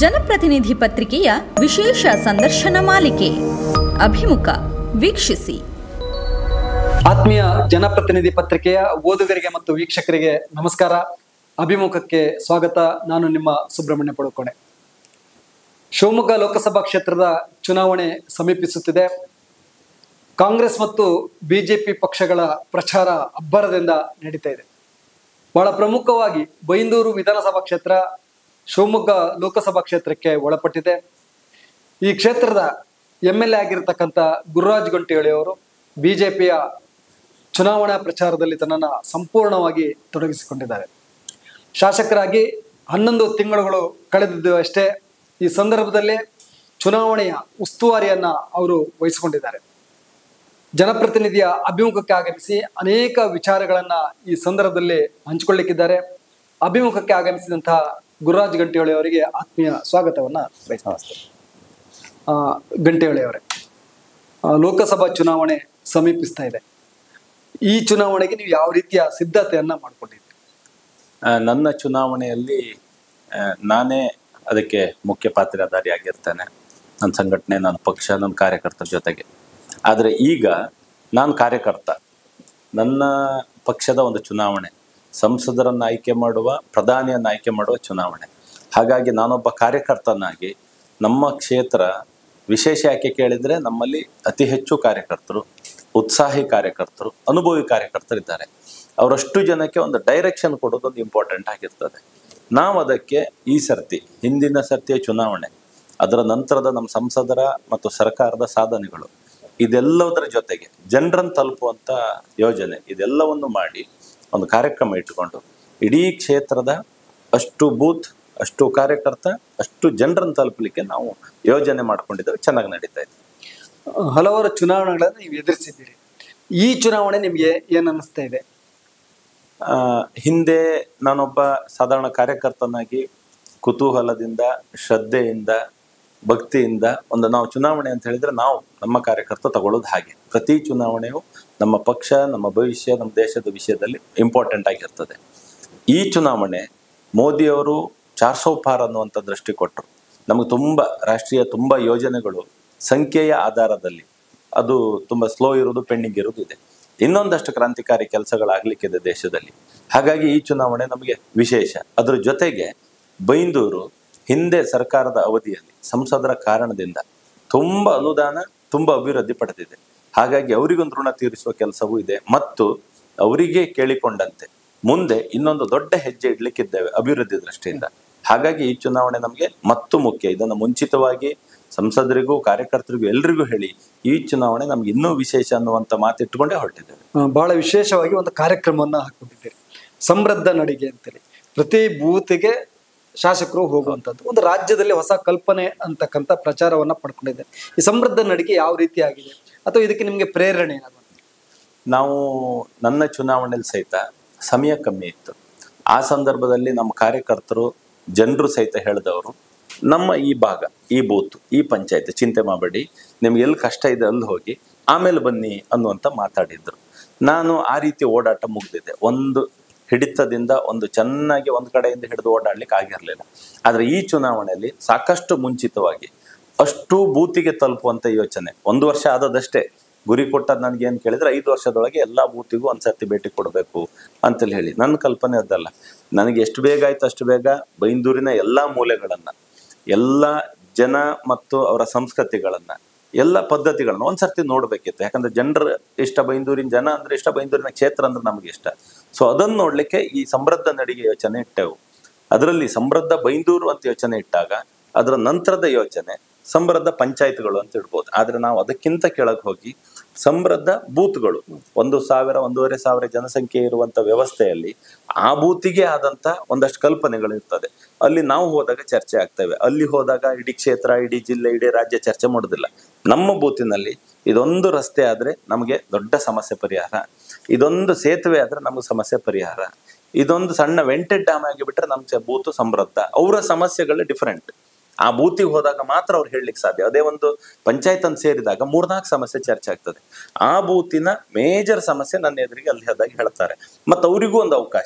ಜನಪ್ರತಿನಿಧಿ ಪತ್ರಿಕೆಯ ವಿಶೇಷ ಸಂದರ್ಶನ ಮಾಲಿಕೆ ಅಭಿಮುಖ ವೀಕ್ಷಿಸಿ ಆತ್ಮೀಯ ಜನಪ್ರತಿನಿಧಿ ಪತ್ರಿಕೆಯ ಓದುಗರಿಗೆ ಮತ್ತು ವೀಕ್ಷಕರಿಗೆ ನಮಸ್ಕಾರ ಅಭಿಮುಖಕ್ಕೆ ಸ್ವಾಗತ ನಾನು ನಿಮ್ಮ ಸುಬ್ರಹ್ಮಣ್ಯ ಪಡುಕೋಣೆ ಶಿವಮೊಗ್ಗ ಲೋಕಸಭಾ ಕ್ಷೇತ್ರದ ಚುನಾವಣೆ ಸಮೀಪಿಸುತ್ತಿದೆ ಕಾಂಗ್ರೆಸ್ ಮತ್ತು ಬಿಜೆಪಿ ಪಕ್ಷಗಳ ಪ್ರಚಾರ ಅಬ್ಬರದಿಂದ ನಡೀತಾ ಇದೆ ಬಹಳ ಪ್ರಮುಖವಾಗಿ ಬೈಂದೂರು ವಿಧಾನಸಭಾ ಕ್ಷೇತ್ರ ಶಿವಮೊಗ್ಗ ಲೋಕಸಭಾ ಕ್ಷೇತ್ರಕ್ಕೆ ಒಳಪಟ್ಟಿದೆ ಈ ಕ್ಷೇತ್ರದ ಎಮ್ ಎಲ್ ಎ ಆಗಿರ್ತಕ್ಕಂಥ ಗುರುರಾಜ್ ಗಂಟಿಹೊಳಿ ಅವರು ಬಿಜೆಪಿಯ ಚುನಾವಣಾ ಪ್ರಚಾರದಲ್ಲಿ ತನ್ನನ್ನು ಸಂಪೂರ್ಣವಾಗಿ ತೊಡಗಿಸಿಕೊಂಡಿದ್ದಾರೆ ಶಾಸಕರಾಗಿ ಹನ್ನೊಂದು ತಿಂಗಳುಗಳು ಕಳೆದಿದ್ದು ಅಷ್ಟೇ ಈ ಸಂದರ್ಭದಲ್ಲಿ ಚುನಾವಣೆಯ ಉಸ್ತುವಾರಿಯನ್ನ ಅವರು ವಹಿಸಿಕೊಂಡಿದ್ದಾರೆ ಜನಪ್ರತಿನಿಧಿಯ ಅಭಿಮುಖಕ್ಕೆ ಆಗಮಿಸಿ ಅನೇಕ ವಿಚಾರಗಳನ್ನ ಈ ಸಂದರ್ಭದಲ್ಲಿ ಹಂಚಿಕೊಳ್ಳಿಕ್ಕಿದ್ದಾರೆ ಅಭಿಮುಖಕ್ಕೆ ಆಗಮಿಸಿದಂತಹ ಗುರುರಾಜ್ ಗಂಟಿಹೊಳಿ ಅವರಿಗೆ ಆತ್ಮೀಯ ಸ್ವಾಗತವನ್ನ ಬಯಸ್ತೇನೆ ಆ, ಗಂಟೆಹೊಳಿ ಅವರೇ ಆ, ಲೋಕಸಭಾ ಚುನಾವಣೆ ಸಮೀಪಿಸ್ತಾ ಇದೆ ಈ ಚುನಾವಣೆಗೆ ನೀವು ಯಾವ ರೀತಿಯ ಸಿದ್ಧತೆಯನ್ನ ಮಾಡ್ಕೊಂಡಿದ್ದೀರಿ ಆ, ನನ್ನ ಚುನಾವಣೆಯಲ್ಲಿ ಆ, ನಾನೇ ಅದಕ್ಕೆ ಮುಖ್ಯ ಪಾತ್ರಧಾರಿಯಾಗಿರ್ತೇನೆ ನನ್ನ ಸಂಘಟನೆ ನನ್ನ ಪಕ್ಷ ನನ್ನ ಕಾರ್ಯಕರ್ತರ ಜೊತೆಗೆ ಆದರೆ ಈಗ ನಾನು ಕಾರ್ಯಕರ್ತ ನನ್ನ ಪಕ್ಷದ ಒಂದು ಚುನಾವಣೆ ಸಂಸದರನ್ನು ಆಯ್ಕೆ ಮಾಡುವ ಪ್ರಧಾನಿಯನ್ನು ಆಯ್ಕೆ ಮಾಡುವ ಚುನಾವಣೆ ಹಾಗಾಗಿ ನಾನೊಬ್ಬ ಕಾರ್ಯಕರ್ತನಾಗಿ ನಮ್ಮ ಕ್ಷೇತ್ರ ವಿಶೇಷ ಯಾಕೆ ಕೇಳಿದರೆ ನಮ್ಮಲ್ಲಿ ಅತಿ ಹೆಚ್ಚು ಕಾರ್ಯಕರ್ತರು ಉತ್ಸಾಹಿ ಕಾರ್ಯಕರ್ತರು ಅನುಭವಿ ಕಾರ್ಯಕರ್ತರಿದ್ದಾರೆ ಅವರಷ್ಟು ಜನಕ್ಕೆ ಒಂದು ಡೈರೆಕ್ಷನ್ ಕೊಡೋದು ಒಂದು ಇಂಪಾರ್ಟೆಂಟ್ ಆಗಿರ್ತದೆ ನಾವು ಅದಕ್ಕೆ ಈ ಸರ್ತಿ ಹಿಂದಿನ ಸರ್ತಿಯ ಚುನಾವಣೆ ಅದರ ನಂತರದ ನಮ್ಮ ಸಂಸದರ ಮತ್ತು ಸರ್ಕಾರದ ಸಾಧನೆಗಳು ಇದೆಲ್ಲದರ ಜೊತೆಗೆ ಜನರನ್ನು ತಲುಪುವಂಥ ಯೋಜನೆ ಇದೆಲ್ಲವನ್ನು ಮಾಡಿ ಒಂದು ಕಾರ್ಯಕ್ರಮ ಇಟ್ಟುಕೊಂಡು ಇಡೀ ಕ್ಷೇತ್ರದ ಅಷ್ಟು ಬೂತ್ ಅಷ್ಟು ಕಾರ್ಯಕರ್ತ ಅಷ್ಟು ಜನರನ್ನು ತಲುಪಲಿಕ್ಕೆ ನಾವು ಯೋಜನೆ ಮಾಡ್ಕೊಂಡಿದ್ದೇವೆ ಚೆನ್ನಾಗಿ ನಡೀತಾ ಇದೆ ಆ, ಹಲವಾರು ಚುನಾವಣೆಗಳನ್ನ ನೀವು ಎದುರಿಸಿದ್ದೀರಿ ಈ ಚುನಾವಣೆ ನಿಮ್ಗೆ ಏನ್ ಅನಿಸ್ತಾ ಇದೆ ಆ, ಹಿಂದೆ ನಾನೊಬ್ಬ ಸಾಧಾರಣ ಕಾರ್ಯಕರ್ತನಾಗಿ ಕುತೂಹಲದಿಂದ ಶ್ರದ್ಧೆಯಿಂದ ಭಕ್ತಿಯಿಂದ ಒಂದು ನಾವು ಚುನಾವಣೆ ಅಂತ ಹೇಳಿದ್ರೆ ನಾವು ನಮ್ಮ ಕಾರ್ಯಕರ್ತ ತಗೊಳ್ಳೋದು ಹಾಗೆ ಪ್ರತಿ ಚುನಾವಣೆಯು ನಮ್ಮ ಪಕ್ಷ ನಮ್ಮ ಭವಿಷ್ಯ ನಮ್ಮ ದೇಶದ ವಿಷಯದಲ್ಲಿ ಇಂಪಾರ್ಟೆಂಟ್ ಆಗಿರ್ತದೆ ಈ ಚುನಾವಣೆ ಮೋದಿಯವರು ಚಾರ್ಸೋ ಪಾರ್ ಅನ್ನುವಂಥ ದೃಷ್ಟಿ ಕೊಟ್ಟರು ನಮಗೆ ತುಂಬ ರಾಷ್ಟ್ರೀಯ ತುಂಬ ಯೋಜನೆಗಳು ಸಂಖ್ಯೆಯ ಆಧಾರದಲ್ಲಿ ಅದು ತುಂಬ ಸ್ಲೋ ಇರೋದು ಪೆಂಡಿಂಗ್ ಇರೋದು ಇದೆ ಇನ್ನೊಂದಷ್ಟು ಕ್ರಾಂತಿಕಾರಿ ಕೆಲಸಗಳಾಗಲಿಕ್ಕಿದೆ ದೇಶದಲ್ಲಿ ಹಾಗಾಗಿ ಈ ಚುನಾವಣೆ ನಮಗೆ ವಿಶೇಷ ಅದ್ರ ಜೊತೆಗೆ ಬೈಂದೂರು ಹಿಂದೆ ಸರ್ಕಾರದ ಅವಧಿಯಲ್ಲಿ ಸಂಸದರ ಕಾರಣದಿಂದ ತುಂಬ ಅನುದಾನ ತುಂಬ ಅಭಿವೃದ್ಧಿ ಪಡೆದಿದೆ ಹಾಗಾಗಿ ಅವರಿಗೊಂದು ಋಣ ತೀರಿಸುವ ಕೆಲಸವೂ ಇದೆ ಮತ್ತು ಅವರಿಗೆ ಕೇಳಿಕೊಂಡಂತೆ ಮುಂದೆ ಇನ್ನೊಂದು ದೊಡ್ಡ ಹೆಜ್ಜೆ ಇಡ್ಲಿಕ್ಕಿದ್ದೇವೆ ಅಭಿವೃದ್ಧಿ ದೃಷ್ಟಿಯಿಂದ ಹಾಗಾಗಿ ಈ ಚುನಾವಣೆ ನಮಗೆ ಮತ್ತು ಮುಖ್ಯ ಇದನ್ನು ಮುಂಚಿತವಾಗಿ ಸಂಸದರಿಗೂ ಕಾರ್ಯಕರ್ತರಿಗೂ ಎಲ್ರಿಗೂ ಹೇಳಿ ಈ ಚುನಾವಣೆ ನಮ್ಗೆ ಇನ್ನೂ ವಿಶೇಷ ಅನ್ನುವಂಥ ಮಾತಿಟ್ಟುಕೊಂಡೇ ಹೊರಟಿದ್ದೇವೆ ಆ, ಬಹಳ ವಿಶೇಷವಾಗಿ ಒಂದು ಕಾರ್ಯಕ್ರಮವನ್ನ ಹಾಕೊಂಡಿದ್ದೀರಿ ಸಮೃದ್ಧ ನಡಿಗೆ ಅಂತೇಳಿ ಪ್ರತಿ ಬೂತ್ಗೆ ಶಾಸಕರು ಹೋಗುವಂಥದ್ದು ಒಂದು ರಾಜ್ಯದಲ್ಲಿ ಹೊಸ ಕಲ್ಪನೆ ಅಂತಕ್ಕಂಥ ಪ್ರಚಾರವನ್ನ ಪಡ್ಕೊಂಡಿದ್ದಾರೆ ಈ ಸಮೃದ್ಧ ನಡಿಗೆ ಯಾವ ರೀತಿ ಆಗಿದೆ ಅಥವಾ ಇದಕ್ಕೆ ನಿಮ್ಗೆ ಪ್ರೇರಣೆ ಏನಾದ್ರು ನಾವು ನನ್ನ ಚುನಾವಣೆಯಲ್ಲಿ ಸಹಿತ ಸಮಯ ಕಮ್ಮಿ ಇತ್ತು ಆ ಸಂದರ್ಭದಲ್ಲಿ ನಮ್ಮ ಕಾರ್ಯಕರ್ತರು ಜನರು ಸಹಿತ ಹೇಳಿದವರು ನಮ್ಮ ಈ ಭಾಗ ಈ ಬೂತ್ ಈ ಪಂಚಾಯತ್ ಚಿಂತೆ ಮಾಡಬೇಡಿ ನಿಮ್ಗೆ ಎಲ್ಲಿ ಕಷ್ಟ ಇದೆ ಅಲ್ಲಿ ಹೋಗಿ ಆಮೇಲೆ ಬನ್ನಿ ಅನ್ನುವಂಥ ಮಾತಾಡಿದ್ರು ನಾನು ಆ ರೀತಿ ಓಡಾಟ ಮುಗ್ದಿದೆ ಒಂದು ಹಿಡಿತದಿಂದ ಒಂದು ಚೆನ್ನಾಗಿ ಒಂದು ಕಡೆಯಿಂದ ಹಿಡಿದು ಓಡಾಡ್ಲಿಕ್ಕೆ ಆಗಿರಲಿಲ್ಲ ಆದರೆ ಈ ಚುನಾವಣೆಯಲ್ಲಿ ಸಾಕಷ್ಟು ಮುಂಚಿತವಾಗಿ ಅಷ್ಟು ಬೂತಿಗೆ ತಲುಪುವಂತ ಯೋಚನೆ ಒಂದು ವರ್ಷ ಆದದಷ್ಟೇ ಗುರಿ ಕೊಟ್ಟದ್ದು ನನಗೆ ಏನು ಕೇಳಿದ್ರೆ ಐದು ವರ್ಷದೊಳಗೆ ಎಲ್ಲಾ ಬೂತಿಗೂ ಒಂದ್ಸರ್ತಿ ಭೇಟಿ ಕೊಡಬೇಕು ಅಂತೇಳಿ ಹೇಳಿ ನನ್ನ ಕಲ್ಪನೆ ಅದಲ್ಲ ನನಗೆ ಎಷ್ಟು ಬೇಗ ಆಯ್ತು ಅಷ್ಟು ಬೇಗ ಬೈಂದೂರಿನ ಎಲ್ಲಾ ಮೂಲೆಗಳನ್ನ ಎಲ್ಲ ಜನ ಮತ್ತು ಅವರ ಸಂಸ್ಕೃತಿಗಳನ್ನ ಎಲ್ಲ ಪದ್ಧತಿಗಳನ್ನ ಒಂದ್ಸರ್ತಿ ನೋಡ್ಬೇಕಿತ್ತು ಯಾಕಂದ್ರೆ ಜನರ ಇಷ್ಟ ಬೈಂದೂರಿನ ಜನ ಅಂದ್ರೆ ಇಷ್ಟ ಬೈಂದೂರಿನ ಕ್ಷೇತ್ರ ಅಂದ್ರೆ ನಮಗೆ ಇಷ್ಟ ಸೊ ಅದನ್ನು ನೋಡ್ಲಿಕ್ಕೆ ಈ ಸಮೃದ್ಧ ನಡಿಗೆ ಯೋಚನೆ ಇಟ್ಟೆವು ಅದರಲ್ಲಿ ಸಮೃದ್ಧ ಬೈಂದೂರು ಅಂತ ಯೋಚನೆ ಇಟ್ಟಾಗ ಅದರ ನಂತರದ ಯೋಚನೆ ಸಮೃದ್ಧ ಪಂಚಾಯತ್ಗಳು ಅಂತ ಇಡ್ಬೋದು ಆದ್ರೆ ನಾವು ಅದಕ್ಕಿಂತ ಕೆಳಗೆ ಹೋಗಿ ಸಮೃದ್ಧ ಬೂತ್ಗಳು ಒಂದು ಸಾವಿರ ಒಂದೂವರೆ ಸಾವಿರ ಜನಸಂಖ್ಯೆ ಇರುವಂತ ವ್ಯವಸ್ಥೆಯಲ್ಲಿ ಆ ಬೂತಿಗೆ ಆದಂತ ಒಂದಷ್ಟು ಕಲ್ಪನೆಗಳು ಇರ್ತದೆ ಅಲ್ಲಿ ನಾವು ಹೋದಾಗ ಚರ್ಚೆ ಆಗ್ತವೆ ಅಲ್ಲಿ ಹೋದಾಗ ಇಡೀ ಕ್ಷೇತ್ರ ಇಡೀ ಜಿಲ್ಲೆ ಇಡೀ ರಾಜ್ಯ ಚರ್ಚೆ ಮಾಡೋದಿಲ್ಲ ನಮ್ಮ ಬೂತಿನಲ್ಲಿ ಇದೊಂದು ರಸ್ತೆ ಆದ್ರೆ ನಮಗೆ ದೊಡ್ಡ ಸಮಸ್ಯೆ ಪರಿಹಾರ ಇದೊಂದು ಸೇತುವೆ ಆದ್ರೆ ನಮಗೆ ಸಮಸ್ಯೆ ಪರಿಹಾರ ಇದೊಂದು ಸಣ್ಣ ವೆಂಟೆಡ್ ಡ್ಯಾಮ್ ಆಗಿಬಿಟ್ರೆ ನಮ್ಮ ಬೂತು ಸಮೃದ್ಧ ಅವರ ಸಮಸ್ಯೆಗಳು ಡಿಫರೆಂಟ್ ಆ ಬೂತಿಗೆ ಹೋದಾಗ ಮಾತ್ರ ಅವ್ರು ಹೇಳಲಿಕ್ಕೆ ಸಾಧ್ಯ ಅದೇ ಒಂದು ಪಂಚಾಯತ್ ಅಂತ ಸೇರಿದಾಗ ಮೂರ್ನಾಲ್ಕು ಸಮಸ್ಯೆ ಚರ್ಚೆ ಆಗ್ತದೆ ಆ ಬೂತಿನ ಮೇಜರ್ ಸಮಸ್ಯೆ ನನ್ನ ಎದುರಿಗೆ ಅಲ್ಲಿ ಹೋದಾಗ ಹೇಳ್ತಾರೆ ಮತ್ತು ಅವರಿಗೂ ಒಂದು ಅವಕಾಶ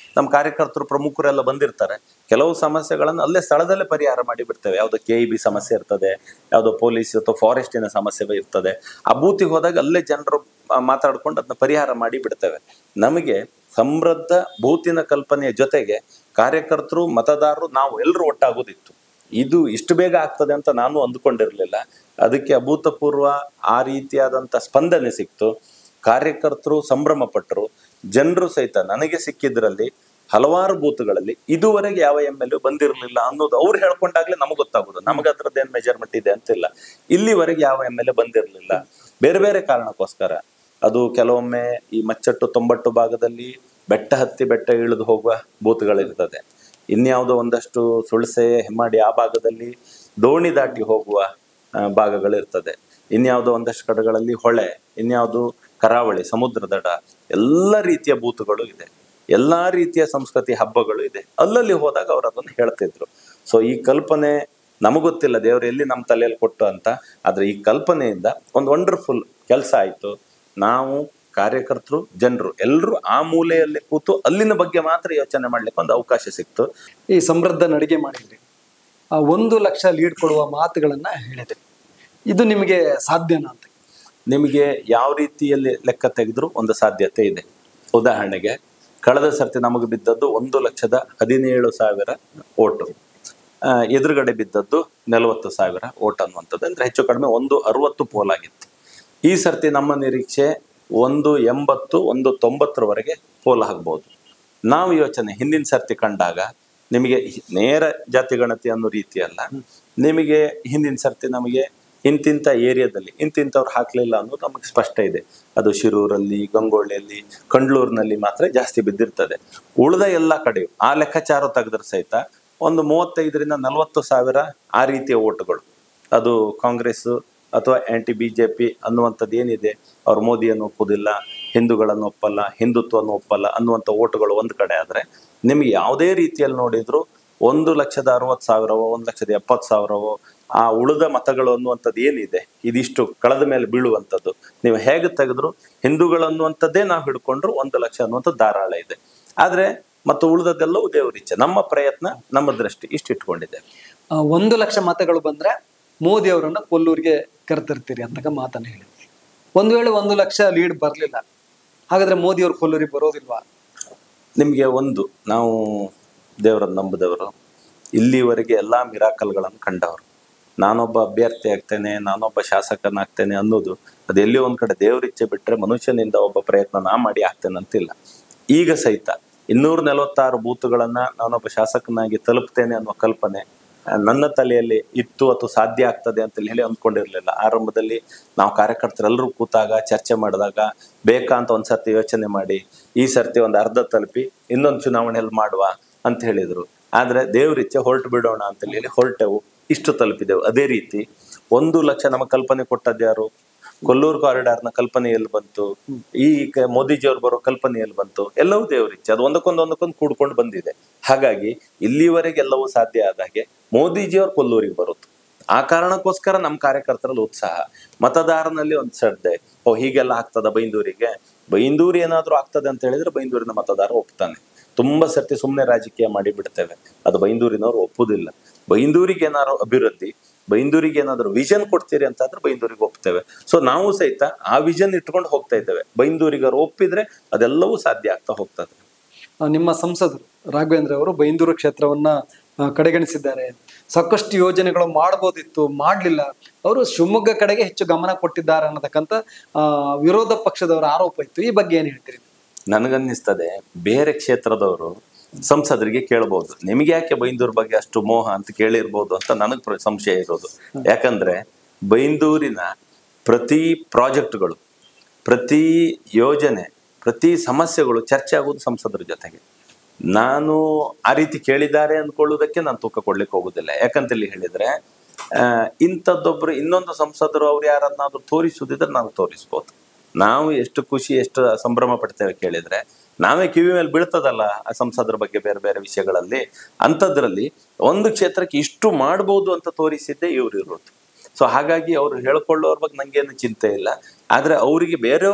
ನಮ್ಮ ಕಾರ್ಯಕರ್ತರು ಪ್ರಮುಖರೆಲ್ಲ ಬಂದಿರ್ತಾರೆ ಕೆಲವು ಸಮಸ್ಯೆಗಳನ್ನು ಅಲ್ಲೇ ಸ್ಥಳದಲ್ಲೇ ಪರಿಹಾರ ಮಾಡಿ ಬಿಡ್ತೇವೆ ಯಾವುದೋ ಕೆ ಇ ಬಿ ಸಮಸ್ಯೆ ಇರ್ತದೆ ಯಾವುದೋ ಪೊಲೀಸ್ ಅಥವಾ ಫಾರೆಸ್ಟಿನ ಸಮಸ್ಯೆ ಇರ್ತದೆ ಆ ಬೂತಿಗೆ ಹೋದಾಗ ಅಲ್ಲೇ ಜನರು ಮಾತಾಡ್ಕೊಂಡು ಅದನ್ನ ಪರಿಹಾರ ಮಾಡಿ ಬಿಡ್ತೇವೆ ನಮಗೆ ಸಮೃದ್ಧ ಬೂತಿನ ಕಲ್ಪನೆಯ ಜೊತೆಗೆ ಕಾರ್ಯಕರ್ತರು ಮತದಾರರು ನಾವು ಎಲ್ಲರೂ ಒಟ್ಟಾಗೋದಿತ್ತು ಇದು ಇಷ್ಟು ಬೇಗ ಆಗ್ತದೆ ಅಂತ ನಾನು ಅಂದ್ಕೊಂಡಿರಲಿಲ್ಲ ಅದಕ್ಕೆ ಅಭೂತಪೂರ್ವ ಆ ರೀತಿಯಾದಂಥ ಸ್ಪಂದನೆ ಸಿಕ್ತು ಕಾರ್ಯಕರ್ತರು ಸಂಭ್ರಮ ಪಟ್ಟರು ಜನರು ಸಹಿತ ನನಗೆ ಸಿಕ್ಕಿದ್ರಲ್ಲಿ ಹಲವಾರು ಬೂತ್ಗಳಲ್ಲಿ ಇದುವರೆಗೆ ಯಾವ ಎಮ್ ಎಲ್ ಎ ಬಂದಿರಲಿಲ್ಲ ಅನ್ನೋದು ಅವ್ರು ಹೇಳ್ಕೊಂಡಾಗ್ಲೇ ನಮಗೆ ಗೊತ್ತಾಗೋದು ನಮಗೆ ಅದ್ರದ್ದು ಏನು ಮೆಜರ್ಮೆಂಟ್ ಇದೆ ಅಂತಿಲ್ಲ ಇಲ್ಲಿವರೆಗೆ ಯಾವ ಎಮ್ ಎಲ್ ಎ ಬಂದಿರಲಿಲ್ಲ ಬೇರೆ ಬೇರೆ ಕಾರಣಕ್ಕೋಸ್ಕರ ಅದು ಕೆಲವೊಮ್ಮೆ ಈ ಮಚ್ಚಟ್ಟು ತೊಂಬಟ್ಟು ಭಾಗದಲ್ಲಿ ಬೆಟ್ಟ ಹತ್ತಿ ಬೆಟ್ಟ ಇಳಿದು ಹೋಗುವ ಬೂತ್ಗಳಿರ್ತದೆ ಇನ್ಯಾವುದೋ ಒಂದಷ್ಟು ಸುಳ್ಸೆ ಹೆಮ್ಮಾಡಿ ಆ ಭಾಗದಲ್ಲಿ ದೋಣಿ ದಾಟಿ ಹೋಗುವ ಆ, ಭಾಗಗಳಿರ್ತದೆ ಇನ್ಯಾವುದೋ ಒಂದಷ್ಟು ಕಡೆಗಳಲ್ಲಿ ಹೊಳೆ ಇನ್ಯಾವುದು ಕರಾವಳಿ ಸಮುದ್ರ ದಡ ಎಲ್ಲ ರೀತಿಯ ಬೂತುಗಳು ಇದೆ ಎಲ್ಲಾ ರೀತಿಯ ಸಂಸ್ಕೃತಿ ಹಬ್ಬಗಳು ಇದೆ ಅಲ್ಲಲ್ಲಿ ಹೋದಾಗ ಅವ್ರು ಅದನ್ನು ಹೇಳ್ತಿದ್ರು ಸೊ ಈ ಕಲ್ಪನೆ ನಮಗೊತ್ತಿಲ್ಲ ದೇವರು ಎಲ್ಲಿ ನಮ್ಮ ತಲೆಯಲ್ಲಿ ಕೊಟ್ಟು ಅಂತ ಆದ್ರೆ ಈ ಕಲ್ಪನೆಯಿಂದ ಒಂದು ವಂಡರ್ಫುಲ್ ಕೆಲಸ ಆಯ್ತು ನಾವು ಕಾರ್ಯಕರ್ತರು ಜನರು ಎಲ್ಲರೂ ಆ ಮೂಲೆಯಲ್ಲಿ ಕೂತು ಅಲ್ಲಿನ ಬಗ್ಗೆ ಮಾತ್ರ ಯೋಚನೆ ಮಾಡ್ಲಿಕ್ಕೆ ಒಂದು ಅವಕಾಶ ಸಿಕ್ತು ಈ ಸಮೃದ್ಧ ನಡಿಗೆ ಮಾಡಿದ್ರಿ ಆ ಒಂದು ಲಕ್ಷ ಲೀಡ್ ಕೊಡುವ ಮಾತುಗಳನ್ನ ಹೇಳಿದ್ರಿ ಇದು ನಿಮಗೆ ಸಾಧ್ಯನಾ ಅಂತ ನಿಮಗೆ ಯಾವ ರೀತಿಯಲ್ಲಿ ಲೆಕ್ಕ ತೆಗೆದ್ರು ಒಂದು ಸಾಧ್ಯತೆ ಇದೆ ಉದಾಹರಣೆಗೆ ಕಳೆದ ಸರ್ತಿ ನಮಗೆ ಬಿದ್ದದ್ದು ಒಂದು ಲಕ್ಷದ ಹದಿನೇಳು ಸಾವಿರ ಓಟು ಆ, ಎದುರುಗಡೆ ಬಿದ್ದದ್ದು ನಲವತ್ತು ಸಾವಿರ ಓಟ್ ಅನ್ನುವಂಥದ್ದು ಅಂದ್ರೆ ಹೆಚ್ಚು ಕಡಿಮೆ ಒಂದು ಅರವತ್ತು ಪೋಲಾಗಿತ್ತು ಈ ಸರ್ತಿ ನಮ್ಮ ನಿರೀಕ್ಷೆ ಒಂದು ಎಂಬತ್ತು ಒಂದು ತೊಂಬತ್ತರವರೆಗೆ ಪೋಲ್ ಆಗ್ಬೋದು ನಾವು ಯೋಚನೆ ಹಿಂದಿನ ಸರ್ತಿ ಕಂಡಾಗ ನಿಮಗೆ ಹಿ- ನೇರ ಜಾತಿ ಗಣತಿ ಅನ್ನೋ ರೀತಿ ಅಲ್ಲ ನಿಮಗೆ ಹಿಂದಿನ ಸರ್ತಿ ನಮಗೆ ಇಂತಿಂಥ ಏರಿಯಾದಲ್ಲಿ ಇಂತಿಂಥವ್ರು ಹಾಕ್ಲಿಲ್ಲ ಅನ್ನೋದು ನಮಗೆ ಸ್ಪಷ್ಟ ಇದೆ ಅದು ಶಿರೂರಲ್ಲಿ ಗಂಗೊಳ್ಳಿಯಲ್ಲಿ ಕಂಡ್ಲೂರಿನಲ್ಲಿ ಮಾತ್ರ ಜಾಸ್ತಿ ಬಿದ್ದಿರ್ತದೆ ಉಳಿದ ಎಲ್ಲ ಕಡೆಯೂ ಆ ಲೆಕ್ಕಾಚಾರ ತೆಗೆದ್ರೆ ಸಹಿತ ಒಂದು ಮೂವತ್ತೈದರಿಂದ ನಲವತ್ತು ಸಾವಿರ ಆ ರೀತಿಯ ಓಟುಗಳು ಅದು ಕಾಂಗ್ರೆಸ್ ಅಥವಾ ಆಂಟಿ ಬಿ ಜೆ ಪಿ ಅನ್ನುವಂಥದ್ದು ಏನಿದೆ ಅವ್ರು ಮೋದಿಯನ್ನು ಒಪ್ಪುದಿಲ್ಲ ಹಿಂದೂಗಳನ್ನು ಒಪ್ಪಲ್ಲ ಹಿಂದುತ್ವವನ್ನು ಒಪ್ಪಲ್ಲ ಅನ್ನುವಂಥ ಓಟುಗಳು ಒಂದು ಕಡೆ ಆದರೆ ನಿಮ್ಗೆ ಯಾವುದೇ ರೀತಿಯಲ್ಲಿ ನೋಡಿದ್ರು ಒಂದು ಲಕ್ಷದ ಅರವತ್ತು ಸಾವಿರವೋ ಒಂದು ಲಕ್ಷದ ಎಪ್ಪತ್ತು ಸಾವಿರವೋ ಆ ಉಳಿದ ಮತಗಳು ಅನ್ನುವಂಥದ್ದು ಏನಿದೆ ಇದಿಷ್ಟು ಕಳೆದ ಮೇಲೆ ಬೀಳುವಂಥದ್ದು ನೀವು ಹೇಗೆ ತೆಗೆದ್ರು ಹಿಂದೂಗಳು ಅನ್ನುವಂಥದ್ದೇ ನಾವು ಹಿಡ್ಕೊಂಡ್ರು ಒಂದು ಲಕ್ಷ ಅನ್ನುವಂಥದ್ದು ಧಾರಾಳ ಇದೆ ಆದರೆ ಮತ್ತು ಉಳಿದದ್ದೆಲ್ಲವೂ ದೇವರಿಚ್ಛೆ ನಮ್ಮ ಪ್ರಯತ್ನ ನಮ್ಮ ದೃಷ್ಟಿ ಇಷ್ಟು ಇಟ್ಕೊಂಡಿದ್ದೇವೆ ಆ, ಒಂದು ಲಕ್ಷ ಮತಗಳು ಬಂದ್ರೆ ಮೋದಿ ಅವರನ್ನ ಕೊಲ್ಲೂರಿಗೆ ಕರೆತರ್ತೀರಿ ಅಂತಕ್ಕ ಮಾತನ್ನ ಹೇಳಿದ್ರಿ ಒಂದು ವೇಳೆ ಒಂದು ಲಕ್ಷ ಲೀಡ್ ಬರ್ಲಿಲ್ಲ ಹಾಗಾದ್ರೆ ಮೋದಿ ಅವರು ಕೊಲ್ಲೂರಿಗೆ ಬರೋದಿಲ್ವಾ ನಿಮಗೆ ಒಂದು ನಾವು ದೇವರನ್ನು ನಂಬಿದವರು ಇಲ್ಲಿವರೆಗೆ ಎಲ್ಲ ಮಿರಾಕಲ್ಗಳನ್ನು ಕಂಡವರು ನಾನೊಬ್ಬ ಅಭ್ಯರ್ಥಿ ಆಗ್ತೇನೆ ನಾನೊಬ್ಬ ಶಾಸಕನಾಗ್ತೇನೆ ಅನ್ನೋದು ಅದು ಎಲ್ಲಿ ಒಂದ್ ಕಡೆ ದೇವರಿಚ್ಛೆ ಬಿಟ್ರೆ ಮನುಷ್ಯನಿಂದ ಒಬ್ಬ ಪ್ರಯತ್ನ ನಾ ಮಾಡಿ ಆಗ್ತೇನೆ ಅಂತಿಲ್ಲ ಈಗ ಸಹಿತ ಇನ್ನೂರ ನಲವತ್ತಾರು ಬೂತ್ಗಳನ್ನ ನಾನೊಬ್ಬ ಶಾಸಕನಾಗಿ ತಲುಪ್ತೇನೆ ಅನ್ನೋ ಕಲ್ಪನೆ ಆ, ನನ್ನ ತಲೆಯಲ್ಲಿ ಇತ್ತು ಅಥವಾ ಸಾಧ್ಯ ಆಗ್ತದೆ ಅಂತ ಹೇಳಿ ಅಂದ್ಕೊಂಡಿರ್ಲಿಲ್ಲ ಆರಂಭದಲ್ಲಿ ನಾವು ಕಾರ್ಯಕರ್ತರೆಲ್ಲರೂ ಕೂತಾಗ ಚರ್ಚೆ ಮಾಡಿದಾಗ ಬೇಕಾ ಅಂತ ಒಂದ್ ಸರ್ತಿ ಯೋಚನೆ ಮಾಡಿ ಈ ಸರ್ತಿ ಒಂದು ಅರ್ಧ ತಲುಪಿ ಇನ್ನೊಂದು ಚುನಾವಣೆಯಲ್ಲಿ ಮಾಡುವ ಅಂತ ಹೇಳಿದ್ರು ಆದ್ರೆ ದೇವ್ರಿಚ್ಛೆ ಹೊರಟು ಬಿಡೋಣ ಅಂತ ಹೇಳಿ ಹೊರಟೆವು ಇಷ್ಟು ತಲುಪಿದೆವು ಅದೇ ರೀತಿ ಒಂದು ಲಕ್ಷ ನಮ್ಮ ಕಲ್ಪನೆ ಕೊಟ್ಟದ್ದು ಯಾರು ಕೊಲ್ಲೂರು ಕಾರಿಡಾರ್ನ ಕಲ್ಪನೆ ಎಲ್ಲಿ ಬಂತು ಈ ಕ- ಮೋದಿಜಿಯವ್ರು ಬರೋ ಕಲ್ಪನೆ ಎಲ್ಲಿ ಬಂತು ಎಲ್ಲವೂ ದೇವರಿಚ್ಛೆ ಅದು ಒಂದಕ್ಕೊಂದು ಒಂದಕ್ಕೊಂದು ಕೂಡ್ಕೊಂಡು ಬಂದಿದೆ ಹಾಗಾಗಿ ಇಲ್ಲಿವರೆಗೆ ಎಲ್ಲವೂ ಸಾಧ್ಯ ಆದ ಹಾಗೆ ಮೋದಿಜಿಯವ್ರು ಕೊಲ್ಲೂರಿಗೆ ಬರುತ್ತು ಆ ಕಾರಣಕ್ಕೋಸ್ಕರ ನಮ್ಮ ಕಾರ್ಯಕರ್ತರಲ್ಲಿ ಉತ್ಸಾಹ ಮತದಾರನಲ್ಲಿ ಒಂದು ಶ್ರದ್ಧೆ ಓ ಹೀಗೆಲ್ಲ ಆಗ್ತದ ಬೈಂದೂರಿಗೆ ಬೈಂದೂರು ಏನಾದ್ರೂ ಆಗ್ತದೆ ಅಂತ ಹೇಳಿದ್ರೆ ಬೈಂದೂರಿನ ಮತದಾರ ಒಪ್ತಾನೆ ತುಂಬಾ ಸರ್ತಿ ಸುಮ್ಮನೆ ರಾಜಕೀಯ ಮಾಡಿ ಬಿಡ್ತೇವೆ ಅದು ಬೈಂದೂರಿನವ್ರು ಒಪ್ಪುದಿಲ್ಲ ಬೈಂದೂರಿಗೆ ಏನಾದ್ರು ಅಭಿವೃದ್ಧಿ ಬೈಂದೂರಿಗೆ ಏನಾದ್ರು ವಿಷನ್ ಕೊಡ್ತೀರಿ ಅಂತಾದ್ರೆ ಬೈಂದೂರಿಗೆ ಒಪ್ತೇವೆ ಸೊ ನಾವು ಸಹಿತ ಆ ವಿಷನ್ ಇಟ್ಕೊಂಡು ಹೋಗ್ತಾ ಇದ್ದೇವೆ ಬೈಂದೂರಿಗೆ ಅವ್ರು ಒಪ್ಪಿದ್ರೆ ಅದೆಲ್ಲವೂ ಸಾಧ್ಯ ಆಗ್ತಾ ಹೋಗ್ತದೆ ಆ, ನಿಮ್ಮ ಸಂಸದರು ರಾಘವೇಂದ್ರ ಅವರು ಬೈಂದೂರು ಕ್ಷೇತ್ರವನ್ನ ಆ, ಕಡೆಗಣಿಸಿದ್ದಾರೆ ಸಾಕಷ್ಟು ಯೋಜನೆಗಳು ಮಾಡ್ಬೋದಿತ್ತು ಮಾಡ್ಲಿಲ್ಲ ಅವರು ಶಿವಮೊಗ್ಗ ಕಡೆಗೆ ಹೆಚ್ಚು ಗಮನ ಕೊಟ್ಟಿದ್ದಾರೆ ಅನ್ನತಕ್ಕಂಥ ಆ, ವಿರೋಧ ಪಕ್ಷದವರ ಆರೋಪ ಇತ್ತು ಈ ಬಗ್ಗೆ ಏನ್ ಹೇಳ್ತೀರಿ ನನಗನ್ನಿಸ್ತದೆ ಬೇರೆ ಕ್ಷೇತ್ರದವರು ಸಂಸದರಿಗೆ ಕೇಳ್ಬೋದು ನಿಮಗೆ ಯಾಕೆ ಬೈಂದೂರ್ ಬಗ್ಗೆ ಅಷ್ಟು ಮೋಹ ಅಂತ ಕೇಳಿರ್ಬೋದು ಅಂತ ನನಗೆ ಪ್ರ- ಸಂಶಯ ಇರೋದು ಯಾಕಂದ್ರೆ ಬೈಂದೂರಿನ ಪ್ರತಿ ಪ್ರಾಜೆಕ್ಟ್ಗಳು ಪ್ರತಿ ಯೋಜನೆ ಪ್ರತಿ ಸಮಸ್ಯೆಗಳು ಚರ್ಚೆ ಆಗೋದು ಸಂಸದರ ಜೊತೆಗೆ ನಾನು ಆ ರೀತಿ ಕೇಳಿದ್ದಾರೆ ಅಂದ್ಕೊಳ್ಳೋದಕ್ಕೆ ನಾನು ತೂಕ ಕೊಡ್ಲಿಕ್ಕೆ ಹೋಗುದಿಲ್ಲ ಯಾಕಂತೇಳಿ ಹೇಳಿದ್ರೆ ಆ, ಇಂಥದ್ದೊಬ್ರು ಇನ್ನೊಂದು ಸಂಸದರು ಅವ್ರು ಯಾರನ್ನಾದ್ರೂ ತೋರಿಸುದಿದ್ರೆ ನಾವು ತೋರಿಸ್ಬೋದು ನಾವು ಎಷ್ಟು ಖುಷಿ ಎಷ್ಟು ಸಂಭ್ರಮ ಪಡ್ತೇವೆ ಕೇಳಿದ್ರೆ ನಾವೇ ಕಿವಿ ಮೇಲೆ ಬೀಳ್ತದಲ್ಲ ಆ ಸಂಸದರ ಬಗ್ಗೆ ಬೇರೆ ಬೇರೆ ವಿಷಯಗಳಲ್ಲಿ ಅಂಥದ್ರಲ್ಲಿ ಒಂದು ಕ್ಷೇತ್ರಕ್ಕೆ ಇಷ್ಟು ಮಾಡ್ಬೋದು ಅಂತ ತೋರಿಸಿದ್ದೇ ಇವ್ರು ಇರೋದು ಸೊ ಹಾಗಾಗಿ ಅವ್ರು ಹೇಳ್ಕೊಳ್ಳೋರ್ ಬಗ್ಗೆ ನಂಗೇನು ಚಿಂತೆ ಇಲ್ಲ ಆದ್ರೆ ಅವರಿಗೆ ಬೇರೆಯವರು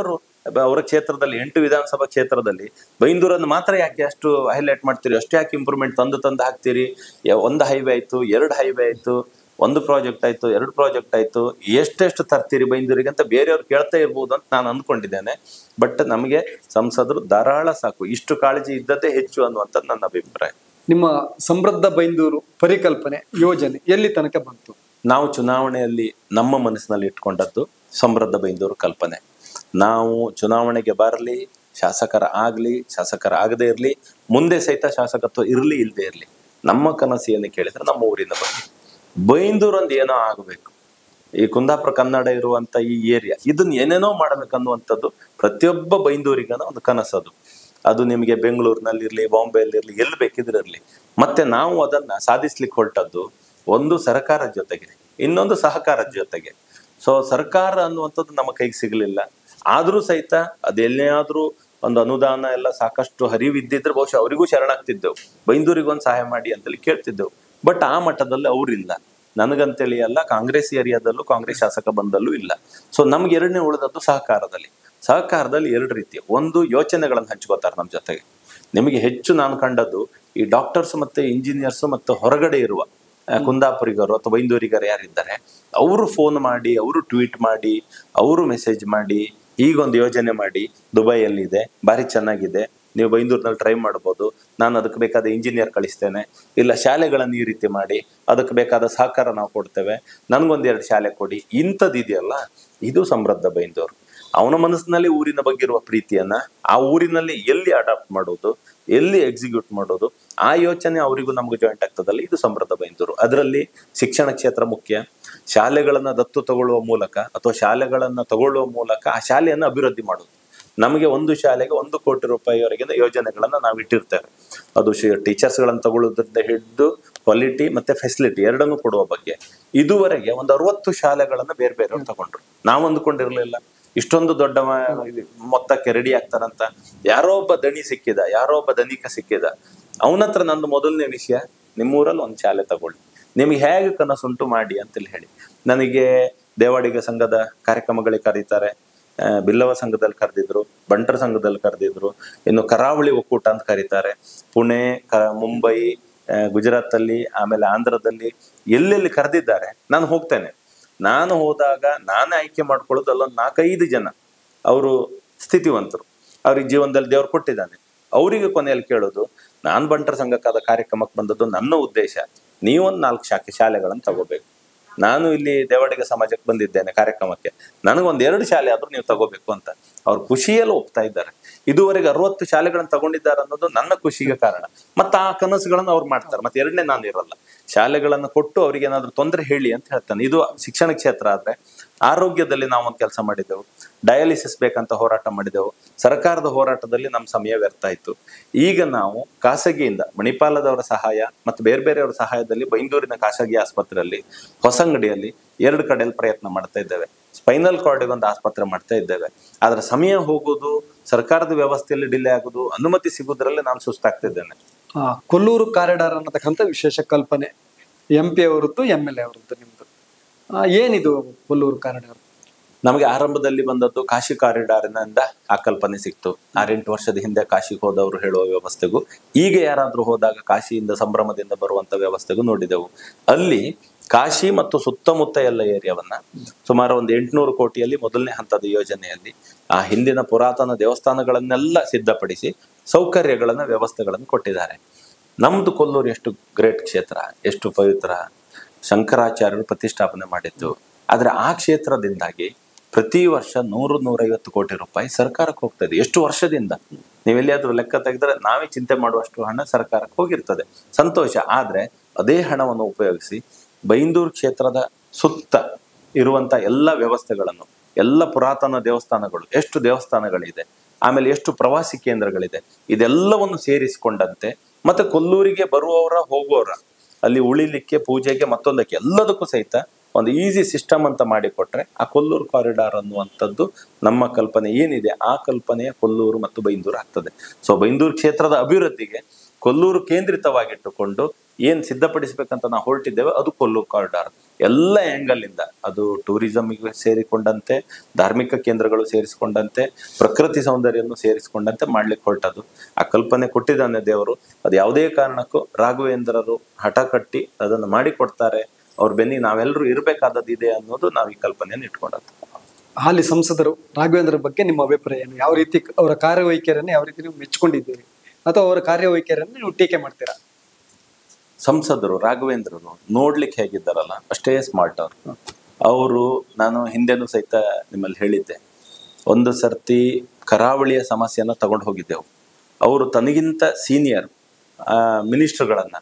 ಬ- ಅವರ ಕ್ಷೇತ್ರದಲ್ಲಿ ಎಂಟು ವಿಧಾನಸಭಾ ಕ್ಷೇತ್ರದಲ್ಲಿ ಬೈಂದೂರನ್ನು ಮಾತ್ರ ಯಾಕೆ ಅಷ್ಟು ಹೈಲೈಟ್ ಮಾಡ್ತೀರಿ ಅಷ್ಟು ಯಾಕೆ ಇಂಪ್ರೂವ್ಮೆಂಟ್ ತಂದು ತಂದು ಹಾಕ್ತೀರಿ ಯ- ಒಂದು ಹೈವೇ ಆಯ್ತು ಎರಡು ಹೈವೇ ಆಯ್ತು ಒಂದು ಪ್ರಾಜೆಕ್ಟ್ ಆಯ್ತು ಎರಡು ಪ್ರಾಜೆಕ್ಟ್ ಆಯ್ತು ಎಷ್ಟೆಷ್ಟು ತರ್ತೀರಿ ಬೈಂದೂರಿಗೆ ಅಂತ ಬೇರೆಯವ್ರು ಕೇಳ್ತಾ ಇರ್ಬೋದು ಅಂತ ನಾನು ಅಂದ್ಕೊಂಡಿದ್ದೇನೆ ಬಟ್ ನಮಗೆ ಸಂಸದರು ಧಾರಾಳ ಸಾಕು ಇಷ್ಟು ಕಾಳಜಿ ಇದ್ದದ್ದೇ ಹೆಚ್ಚು ಅನ್ನುವಂಥದ್ದು ನನ್ನ ಅಭಿಪ್ರಾಯ ನಿಮ್ಮ ಸಮೃದ್ಧ ಬೈಂದೂರು ಪರಿಕಲ್ಪನೆ ಯೋಜನೆ ಎಲ್ಲಿ ತನಕ ಬಂತು ನಾವು ಚುನಾವಣೆಯಲ್ಲಿ ನಮ್ಮ ಮನಸ್ಸಿನಲ್ಲಿ ಇಟ್ಕೊಂಡದ್ದು ಸಮೃದ್ಧ ಬೈಂದೂರು ಕಲ್ಪನೆ ನಾವು ಚುನಾವಣೆಗೆ ಬರಲಿ ಶಾಸಕರ ಆಗ್ಲಿ ಶಾಸಕರ ಆಗದೇ ಇರಲಿ ಮುಂದೆ ಸಹಿತ ಶಾಸಕತ್ವ ಇರಲಿ ಇಲ್ಲದೆ ಇರಲಿ ನಮ್ಮ ಕನಸು ಏನು ಕೇಳಿದ್ರೆ ನಮ್ಮ ಊರಿನ ಬಗ್ಗೆ ಬೈಂದೂರು ಒಂದು ಏನೋ ಆಗಬೇಕು ಈ ಕುಂದಾಪುರ ಕನ್ನಡ ಇರುವಂತ ಈ ಏರಿಯಾ ಇದನ್ನ ಏನೇನೋ ಮಾಡ್ಬೇಕನ್ನುವಂಥದ್ದು ಪ್ರತಿಯೊಬ್ಬ ಬೈಂದೂರಿಗನ ಒಂದು ಕನಸದು ಅದು ನಿಮಗೆ ಬೆಂಗಳೂರಿನಲ್ಲಿರ್ಲಿ ಬಾಂಬೆಯಲ್ಲಿರ್ಲಿ ಎಲ್ಲಿ ಬೇಕಿದ್ರಿರ್ಲಿ ಮತ್ತೆ ನಾವು ಅದನ್ನ ಸಾಧಿಸ್ಲಿಕ್ಕೆ ಹೊರಟದ್ದು ಒಂದು ಸರ್ಕಾರದ ಜೊತೆಗೆ ಇನ್ನೊಂದು ಸಹಕಾರದ ಜೊತೆಗೆ ಸೊ ಸರ್ಕಾರ ಅನ್ನುವಂಥದ್ದು ನಮ್ಮ ಕೈಗೆ ಸಿಗಲಿಲ್ಲ ಆದ್ರೂ ಸಹಿತ ಅದೆಲ್ಲಾದ್ರೂ ಒಂದು ಅನುದಾನ ಎಲ್ಲ ಸಾಕಷ್ಟು ಹರಿವಿದ್ದಿದ್ರೆ ಬಹುಶಃ ಅವರಿಗೂ ಶರಣಾಗ್ತಿದ್ದೆವು ಬೈಂದೂರಿಗೆ ಒಂದು ಸಹಾಯ ಮಾಡಿ ಅಂತೇಳಿ ಕೇಳ್ತಿದ್ದೆವು ಬಟ್ ಆ ಮಟ್ಟದಲ್ಲಿ ಅವ್ರಿಲ್ಲ ನನಗಂತೇಳಿ ಅಲ್ಲ ಕಾಂಗ್ರೆಸ್ ಏರಿಯಾದಲ್ಲೂ ಕಾಂಗ್ರೆಸ್ ಶಾಸಕ ಬಂದಲ್ಲೂ ಇಲ್ಲ ಸೊ ನಮ್ಗೆ ಎರಡನೇ ಉಳಿದದ್ದು ಸಹಕಾರದಲ್ಲಿ ಸಹಕಾರದಲ್ಲಿ ಎರಡು ರೀತಿ ಒಂದು ಯೋಚನೆಗಳನ್ನು ಹಂಚ್ಕೋತಾರೆ ನಮ್ಮ ಜೊತೆಗೆ ನಿಮಗೆ ಹೆಚ್ಚು ನಾನು ಕಂಡದ್ದು ಈ ಡಾಕ್ಟರ್ಸ್ ಮತ್ತೆ ಇಂಜಿನಿಯರ್ಸ್ ಮತ್ತು ಹೊರಗಡೆ ಇರುವ ಆ, ಕುಂದಾಪುರಿಗರು ಅಥವಾ ಬೈಂದೂರಿಗರು ಯಾರಿದ್ದಾರೆ ಅವರು ಫೋನ್ ಮಾಡಿ ಅವರು ಟ್ವೀಟ್ ಮಾಡಿ ಅವರು ಮೆಸೇಜ್ ಮಾಡಿ ಈಗೊಂದು ಯೋಜನೆ ಮಾಡಿ ದುಬೈಯಲ್ಲಿದೆ ಭಾರಿ ಚೆನ್ನಾಗಿದೆ ನೀವು ಬೈಂದೂರಿನಲ್ಲಿ ಟ್ರೈ ಮಾಡ್ಬೋದು ನಾನು ಅದಕ್ಕೆ ಬೇಕಾದ ಇಂಜಿನಿಯರ್ ಕಳಿಸ್ತೇನೆ ಇಲ್ಲ ಶಾಲೆಗಳನ್ನು ಈ ರೀತಿ ಮಾಡಿ ಅದಕ್ಕೆ ಬೇಕಾದ ಸಹಕಾರ ನಾವು ಕೊಡ್ತೇವೆ ನನಗೊಂದೆರಡು ಶಾಲೆ ಕೊಡಿ ಇಂಥದ್ದು ಇದೆಯಲ್ಲ ಇದು ಸಮೃದ್ಧ ಬೈಂದೂರು ಅವನ ಮನಸ್ಸಿನಲ್ಲಿ ಊರಿನ ಬಗ್ಗೆ ಇರುವ ಪ್ರೀತಿಯನ್ನ ಆ ಊರಿನಲ್ಲಿ ಎಲ್ಲಿ ಅಡಾಪ್ಟ್ ಮಾಡೋದು ಎಲ್ಲಿ ಎಕ್ಸಿಕ್ಯೂಟ್ ಮಾಡೋದು ಆ ಯೋಚನೆ ಅವರಿಗೂ ನಮಗೂ ಜಾಯಿಂಟ್ ಆಗ್ತದಲ್ಲ ಇದು ಸಮೃದ್ಧ ಬೈಂದೂರು ಅದರಲ್ಲಿ ಶಿಕ್ಷಣ ಕ್ಷೇತ್ರ ಮುಖ್ಯ ಶಾಲೆಗಳನ್ನ ದತ್ತು ತಗೊಳ್ಳುವ ಮೂಲಕ ಅಥವಾ ಶಾಲೆಗಳನ್ನ ತಗೊಳ್ಳುವ ಮೂಲಕ ಆ ಶಾಲೆಯನ್ನು ಅಭಿವೃದ್ಧಿ ಮಾಡೋದು ನಮಗೆ ಒಂದು ಶಾಲೆಗೆ ಒಂದು ಕೋಟಿ ರೂಪಾಯಿವರೆಗಿನ ಯೋಜನೆಗಳನ್ನ ನಾವು ಇಟ್ಟಿರ್ತೇವೆ ಅದು ಟೀಚರ್ಸ್ಗಳನ್ನು ತಗೊಳ್ಳೋದ್ರಿಂದ ಹಿಡಿದು ಕ್ವಾಲಿಟಿ ಮತ್ತೆ ಫೆಸಿಲಿಟಿ ಎರಡನ್ನೂ ಕೊಡುವ ಬಗ್ಗೆ ಇದುವರೆಗೆ ಒಂದು ಅರವತ್ತು ಶಾಲೆಗಳನ್ನ ಬೇರೆ ಬೇರೆಯವ್ರು ತಗೊಂಡ್ರು ನಾವು ಅಂದ್ಕೊಂಡಿರ್ಲಿಲ್ಲ ಇಷ್ಟೊಂದು ದೊಡ್ಡ ಮ- ಇದು ಮೊತ್ತಕ್ಕೆ ರೆಡಿ ಆಗ್ತಾರಂತ ಯಾರೋ ಒಬ್ಬ ದಣಿ ಸಿಕ್ಕಿದ ಯಾರೋ ಒಬ್ಬ ಧನಿಕ ಸಿಕ್ಕಿದ ಅವನ ಹತ್ರ ನಂದು ಮೊದಲನೇ ವಿಷಯ ನಿಮ್ಮೂರಲ್ಲಿ ಒಂದು ಶಾಲೆ ತಗೊಳ್ಳಿ ನಿಮಗೆ ಹೇಗೆ ಕನಸುಂಟು ಮಾಡಿ ಅಂತೇಳಿ ಹೇಳಿ ನನಗೆ ದೇವಾಡಿಗ ಸಂಘದ ಕಾರ್ಯಕ್ರಮಗಳಿಗೆ ಕರೀತಾರೆ ಆ, ಬಿಲ್ಲವ ಸಂಘದಲ್ಲಿ ಕರೆದಿದ್ರು ಬಂಟರ ಸಂಘದಲ್ಲಿ ಕರೆದಿದ್ರು ಇನ್ನು ಕರಾವಳಿ ಒಕ್ಕೂಟ ಅಂತ ಕರೀತಾರೆ ಪುಣೆ ಕ ಮುಂಬೈ ಆ, ಗುಜರಾತಲ್ಲಿ ಆಮೇಲೆ ಆಂಧ್ರದಲ್ಲಿ ಎಲ್ಲೆಲ್ಲಿ ಕರೆದಿದ್ದಾರೆ ನಾನು ಹೋಗ್ತೇನೆ ನಾನು ಹೋದಾಗ ನಾನೇ ಆಯ್ಕೆ ಮಾಡ್ಕೊಳ್ಳೋದು ಅಲ್ಲೊಂದು ನಾಲ್ಕೈದು ಜನ ಅವರು ಸ್ಥಿತಿವಂತರು ಅವ್ರಿಗೆ ಜೀವನದಲ್ಲಿ ದೇವ್ರು ಕೊಟ್ಟಿದ್ದಾನೆ ಅವರಿಗೆ ಕೊನೆಯಲ್ಲಿ ಕೇಳೋದು ನಾನು ಬಂಟರ ಸಂಘಕ್ಕಾದ ಕಾರ್ಯಕ್ರಮಕ್ಕೆ ಬಂದದ್ದು ನನ್ನ ಉದ್ದೇಶ ನೀವೊಂದು ನಾಲ್ಕು ಶಾಖೆ ಶಾಲೆಗಳನ್ನು ತಗೋಬೇಕು ನಾನು ಇಲ್ಲಿ ದೇವಾಡಿಗ ಸಮಾಜಕ್ಕೆ ಬಂದಿದ್ದೇನೆ ಕಾರ್ಯಕ್ರಮಕ್ಕೆ ನನಗೊಂದು ಎರಡು ಶಾಲೆ ಆದ್ರೂ ನೀವು ತಗೋಬೇಕು ಅಂತ ಅವ್ರು ಖುಷಿಯಲ್ಲಿ ಒಪ್ತಾ ಇದ್ದಾರೆ ಇದುವರೆಗೆ ಅರವತ್ತು ಶಾಲೆಗಳನ್ನು ತಗೊಂಡಿದ್ದಾರೆ ಅನ್ನೋದು ನನ್ನ ಖುಷಿಗೆ ಕಾರಣ ಮತ್ತೆ ಆ ಕನಸುಗಳನ್ನು ಅವ್ರು ಮಾಡ್ತಾರೆ ಮತ್ತೆ ಎರಡನೇ ನಾನು ಇರಲ್ಲ ಶಾಲೆಗಳನ್ನು ಕೊಟ್ಟು ಅವ್ರಿಗೆ ಏನಾದ್ರು ತೊಂದರೆ ಹೇಳಿ ಅಂತ ಹೇಳ್ತಾನೆ ಇದು ಶಿಕ್ಷಣ ಕ್ಷೇತ್ರ ಆದ್ರೆ ಆರೋಗ್ಯದಲ್ಲಿ ನಾವು ಒಂದು ಕೆಲಸ ಮಾಡಿದೆವು ಡಯಾಲಿಸಿಸ್ ಬೇಕಂತ ಹೋರಾಟ ಮಾಡಿದೆವು ಸರ್ಕಾರದ ಹೋರಾಟದಲ್ಲಿ ನಮ್ಮ ಸಮಯ ವ್ಯರ್ಥ ಆಯ್ತು ಈಗ ನಾವು ಖಾಸಗಿಯಿಂದ ಮಣಿಪಾಲದವರ ಸಹಾಯ ಮತ್ತು ಬೇರೆ ಬೇರೆಯವರ ಸಹಾಯದಲ್ಲಿ ಬೈಂದೂರಿನ ಖಾಸಗಿ ಆಸ್ಪತ್ರೆಯಲ್ಲಿ ಹೊಸಂಗಡಿಯಲ್ಲಿ ಎರಡು ಕಡೆಯಲ್ಲಿ ಪ್ರಯತ್ನ ಮಾಡ್ತಾ ಇದ್ದೇವೆ ಸ್ಪೈನಲ್ ಕಾರ್ಡಿಗೆ ಒಂದು ಆಸ್ಪತ್ರೆ ಮಾಡ್ತಾ ಇದ್ದೇವೆ ಆದ್ರೆ ಸಮಯ ಹೋಗೋದು ಸರ್ಕಾರದ ವ್ಯವಸ್ಥೆಯಲ್ಲಿ ಡಿಲೇ ಆಗೋದು ಅನುಮತಿ ಸಿಗೋದ್ರಲ್ಲೇ ನಾನು ಸುಸ್ತಾಗ್ತಿದ್ದೇನೆ ಆ, ಕೊಲ್ಲೂರು ಕಾರಿಡಾರ್ ಅನ್ನತಕ್ಕಂಥ ವಿಶೇಷ ಕಲ್ಪನೆ ಎಂ ಪಿ ಅವರದ್ದು ಎಂ ಎಲ್ ಎ ಅವರದ್ದು ನಿಮ್ದು ಆ, ಏನಿದು ಕೊಲ್ಲೂರು ಕಾರಿಡಾರ್ ನಮಗೆ ಆರಂಭದಲ್ಲಿ ಬಂದದ್ದು ಕಾಶಿ ಕಾರಿಡಾರಿನಿಂದ ಆ ಕಲ್ಪನೆ ಸಿಕ್ತು ಆರೆಂಟು ವರ್ಷದ ಹಿಂದೆ ಕಾಶಿಗೆ ಹೋದವರು ಹೇಳುವ ವ್ಯವಸ್ಥೆಗೂ ಈಗ ಯಾರಾದ್ರೂ ಹೋದಾಗ ಕಾಶಿಯಿಂದ ಸಂಭ್ರಮದಿಂದ ಬರುವಂತ ವ್ಯವಸ್ಥೆಗೂ ನೋಡಿದೆವು ಅಲ್ಲಿ ಕಾಶಿ ಮತ್ತು ಸುತ್ತಮುತ್ತ ಎಲ್ಲ ಏರಿಯಾವನ್ನ ಸುಮಾರು ಒಂದು ಎಂಟುನೂರು ಕೋಟಿಯಲ್ಲಿ ಮೊದಲನೇ ಹಂತದ ಯೋಜನೆಯಲ್ಲಿ ಆ ಹಿಂದಿನ ಪುರಾತನ ದೇವಸ್ಥಾನಗಳನ್ನೆಲ್ಲ ಸಿದ್ಧಪಡಿಸಿ ಸೌಕರ್ಯಗಳನ್ನ ವ್ಯವಸ್ಥೆಗಳನ್ನು ಕೊಟ್ಟಿದ್ದಾರೆ ನಮ್ದು ಕೊಲ್ಲೂರು ಎಷ್ಟು ಗ್ರೇಟ್ ಕ್ಷೇತ್ರ ಎಷ್ಟು ಪವಿತ್ರ ಶಂಕರಾಚಾರ್ಯರು ಪ್ರತಿಷ್ಠಾಪನೆ ಮಾಡಿದ್ದು ಆದ್ರೆ ಆ ಕ್ಷೇತ್ರದಿಂದಾಗಿ ಪ್ರತಿ ವರ್ಷ ನೂರು ನೂರೈವತ್ತು ಕೋಟಿ ರೂಪಾಯಿ ಸರ್ಕಾರಕ್ಕೆ ಹೋಗ್ತದೆ ಎಷ್ಟು ವರ್ಷದಿಂದ ನೀವೆಲ್ಲಿಯಾದ್ರೂ ಲೆಕ್ಕ ತೆಗೆದ್ರೆ ನಾವೇ ಚಿಂತೆ ಮಾಡುವಷ್ಟು ಹಣ ಸರ್ಕಾರಕ್ಕೆ ಹೋಗಿರ್ತದೆ ಸಂತೋಷ ಆದ್ರೆ ಅದೇ ಹಣವನ್ನು ಉಪಯೋಗಿಸಿ ಬೈಂದೂರು ಕ್ಷೇತ್ರದ ಸುತ್ತ ಇರುವಂತ ಎಲ್ಲ ವ್ಯವಸ್ಥೆಗಳನ್ನು ಎಲ್ಲ ಪುರಾತನ ದೇವಸ್ಥಾನಗಳು ಎಷ್ಟು ದೇವಸ್ಥಾನಗಳಿದೆ ಆಮೇಲೆ ಎಷ್ಟು ಪ್ರವಾಸಿ ಕೇಂದ್ರಗಳಿದೆ ಇದೆಲ್ಲವನ್ನು ಸೇರಿಸಿಕೊಂಡಂತೆ ಮತ್ತೆ ಕೊಲ್ಲೂರಿಗೆ ಬರುವವರ ಹೋಗುವವರ ಅಲ್ಲಿ ಉಳಿಲಿಕ್ಕೆ ಪೂಜೆಗೆ ಮತ್ತೊಂದಕ್ಕೆ ಎಲ್ಲದಕ್ಕೂ ಸಹಿತ ಒಂದು ಈಸಿ ಸಿಸ್ಟಮ್ ಅಂತ ಮಾಡಿಕೊಟ್ರೆ ಆ ಕೊಲ್ಲೂರು ಕಾರಿಡಾರ್ ಅನ್ನುವಂಥದ್ದು ನಮ್ಮ ಕಲ್ಪನೆ ಏನಿದೆ ಆ ಕಲ್ಪನೆಯ ಕೊಲ್ಲೂರು ಮತ್ತು ಬೈಂದೂರು ಆಗ್ತದೆ ಸೊ ಬೈಂದೂರು ಕ್ಷೇತ್ರದ ಅಭಿವೃದ್ಧಿಗೆ ಕೊಲ್ಲೂರು ಕೇಂದ್ರಿತವಾಗಿಟ್ಟುಕೊಂಡು ಏನ್ ಸಿದ್ಧಪಡಿಸ್ಬೇಕಂತ ನಾವು ಹೊರಟಿದ್ದೇವೆ ಅದು ಕೊಲ್ಲು ಕಾರಿಡಾರ್ ಎಲ್ಲ ಆಂಗಲ್ ಇಂದ ಅದು ಟೂರಿಸಂಗೆ ಸೇರಿಕೊಂಡಂತೆ ಧಾರ್ಮಿಕ ಕೇಂದ್ರಗಳು ಸೇರಿಸಿಕೊಂಡಂತೆ ಪ್ರಕೃತಿ ಸೌಂದರ್ಯವನ್ನು ಸೇರಿಸಿಕೊಂಡಂತೆ ಮಾಡ್ಲಿಕ್ಕೆ ಹೊರಟದು ಆ ಕಲ್ಪನೆ ಕೊಟ್ಟಿದ್ದಾನೆ ದೇವರು ಅದು ಯಾವುದೇ ಕಾರಣಕ್ಕೂ ರಾಘವೇಂದ್ರರು ಹಠ ಕಟ್ಟಿ ಅದನ್ನು ಮಾಡಿಕೊಡ್ತಾರೆ ಅವ್ರ ಬೆನ್ನಿ ನಾವೆಲ್ಲರೂ ಇರಬೇಕಾದದ್ದು ಇದೆ ಅನ್ನೋದು ನಾವು ಈ ಕಲ್ಪನೆಯನ್ನು ಇಟ್ಕೊಂಡದ್ದು ಹಾಲಿ ಸಂಸದರು ರಾಘವೇಂದ್ರ ಬಗ್ಗೆ ನಿಮ್ಮ ಅಭಿಪ್ರಾಯ ಏನು ಯಾವ ರೀತಿ ಅವರ ಕಾರ್ಯವೈಖರಿಯನ್ನು ಯಾವ ರೀತಿ ನೀವು ಮೆಚ್ಕೊಂಡಿದ್ದೀರಿ ಅಥವಾ ಅವರ ಕಾರ್ಯವೈಖರಿಯನ್ನು ನೀವು ಟೀಕೆ ಮಾಡ್ತೀರಾ ಸಂಸದರು ರಾಘವೇಂದ್ರರು ನೋಡ್ಲಿಕ್ಕೆ ಹೇಗಿದ್ದಾರಲ್ಲ ಅಷ್ಟೇ ಸ್ಮಾರ್ಟ್ ಅವರು ಅವರು ನಾನು ಹಿಂದೆನೂ ಸಹಿತ ನಿಮ್ಮಲ್ಲಿ ಹೇಳಿದ್ದೆ ಒಂದು ಸರ್ತಿ ಕರಾವಳಿಯ ಸಮಸ್ಯೆನ ತಗೊಂಡು ಹೋಗಿದ್ದೆವು ಅವರು ತನಗಿಂತ ಸೀನಿಯರ್ ಮಿನಿಸ್ಟರ್ಗಳನ್ನ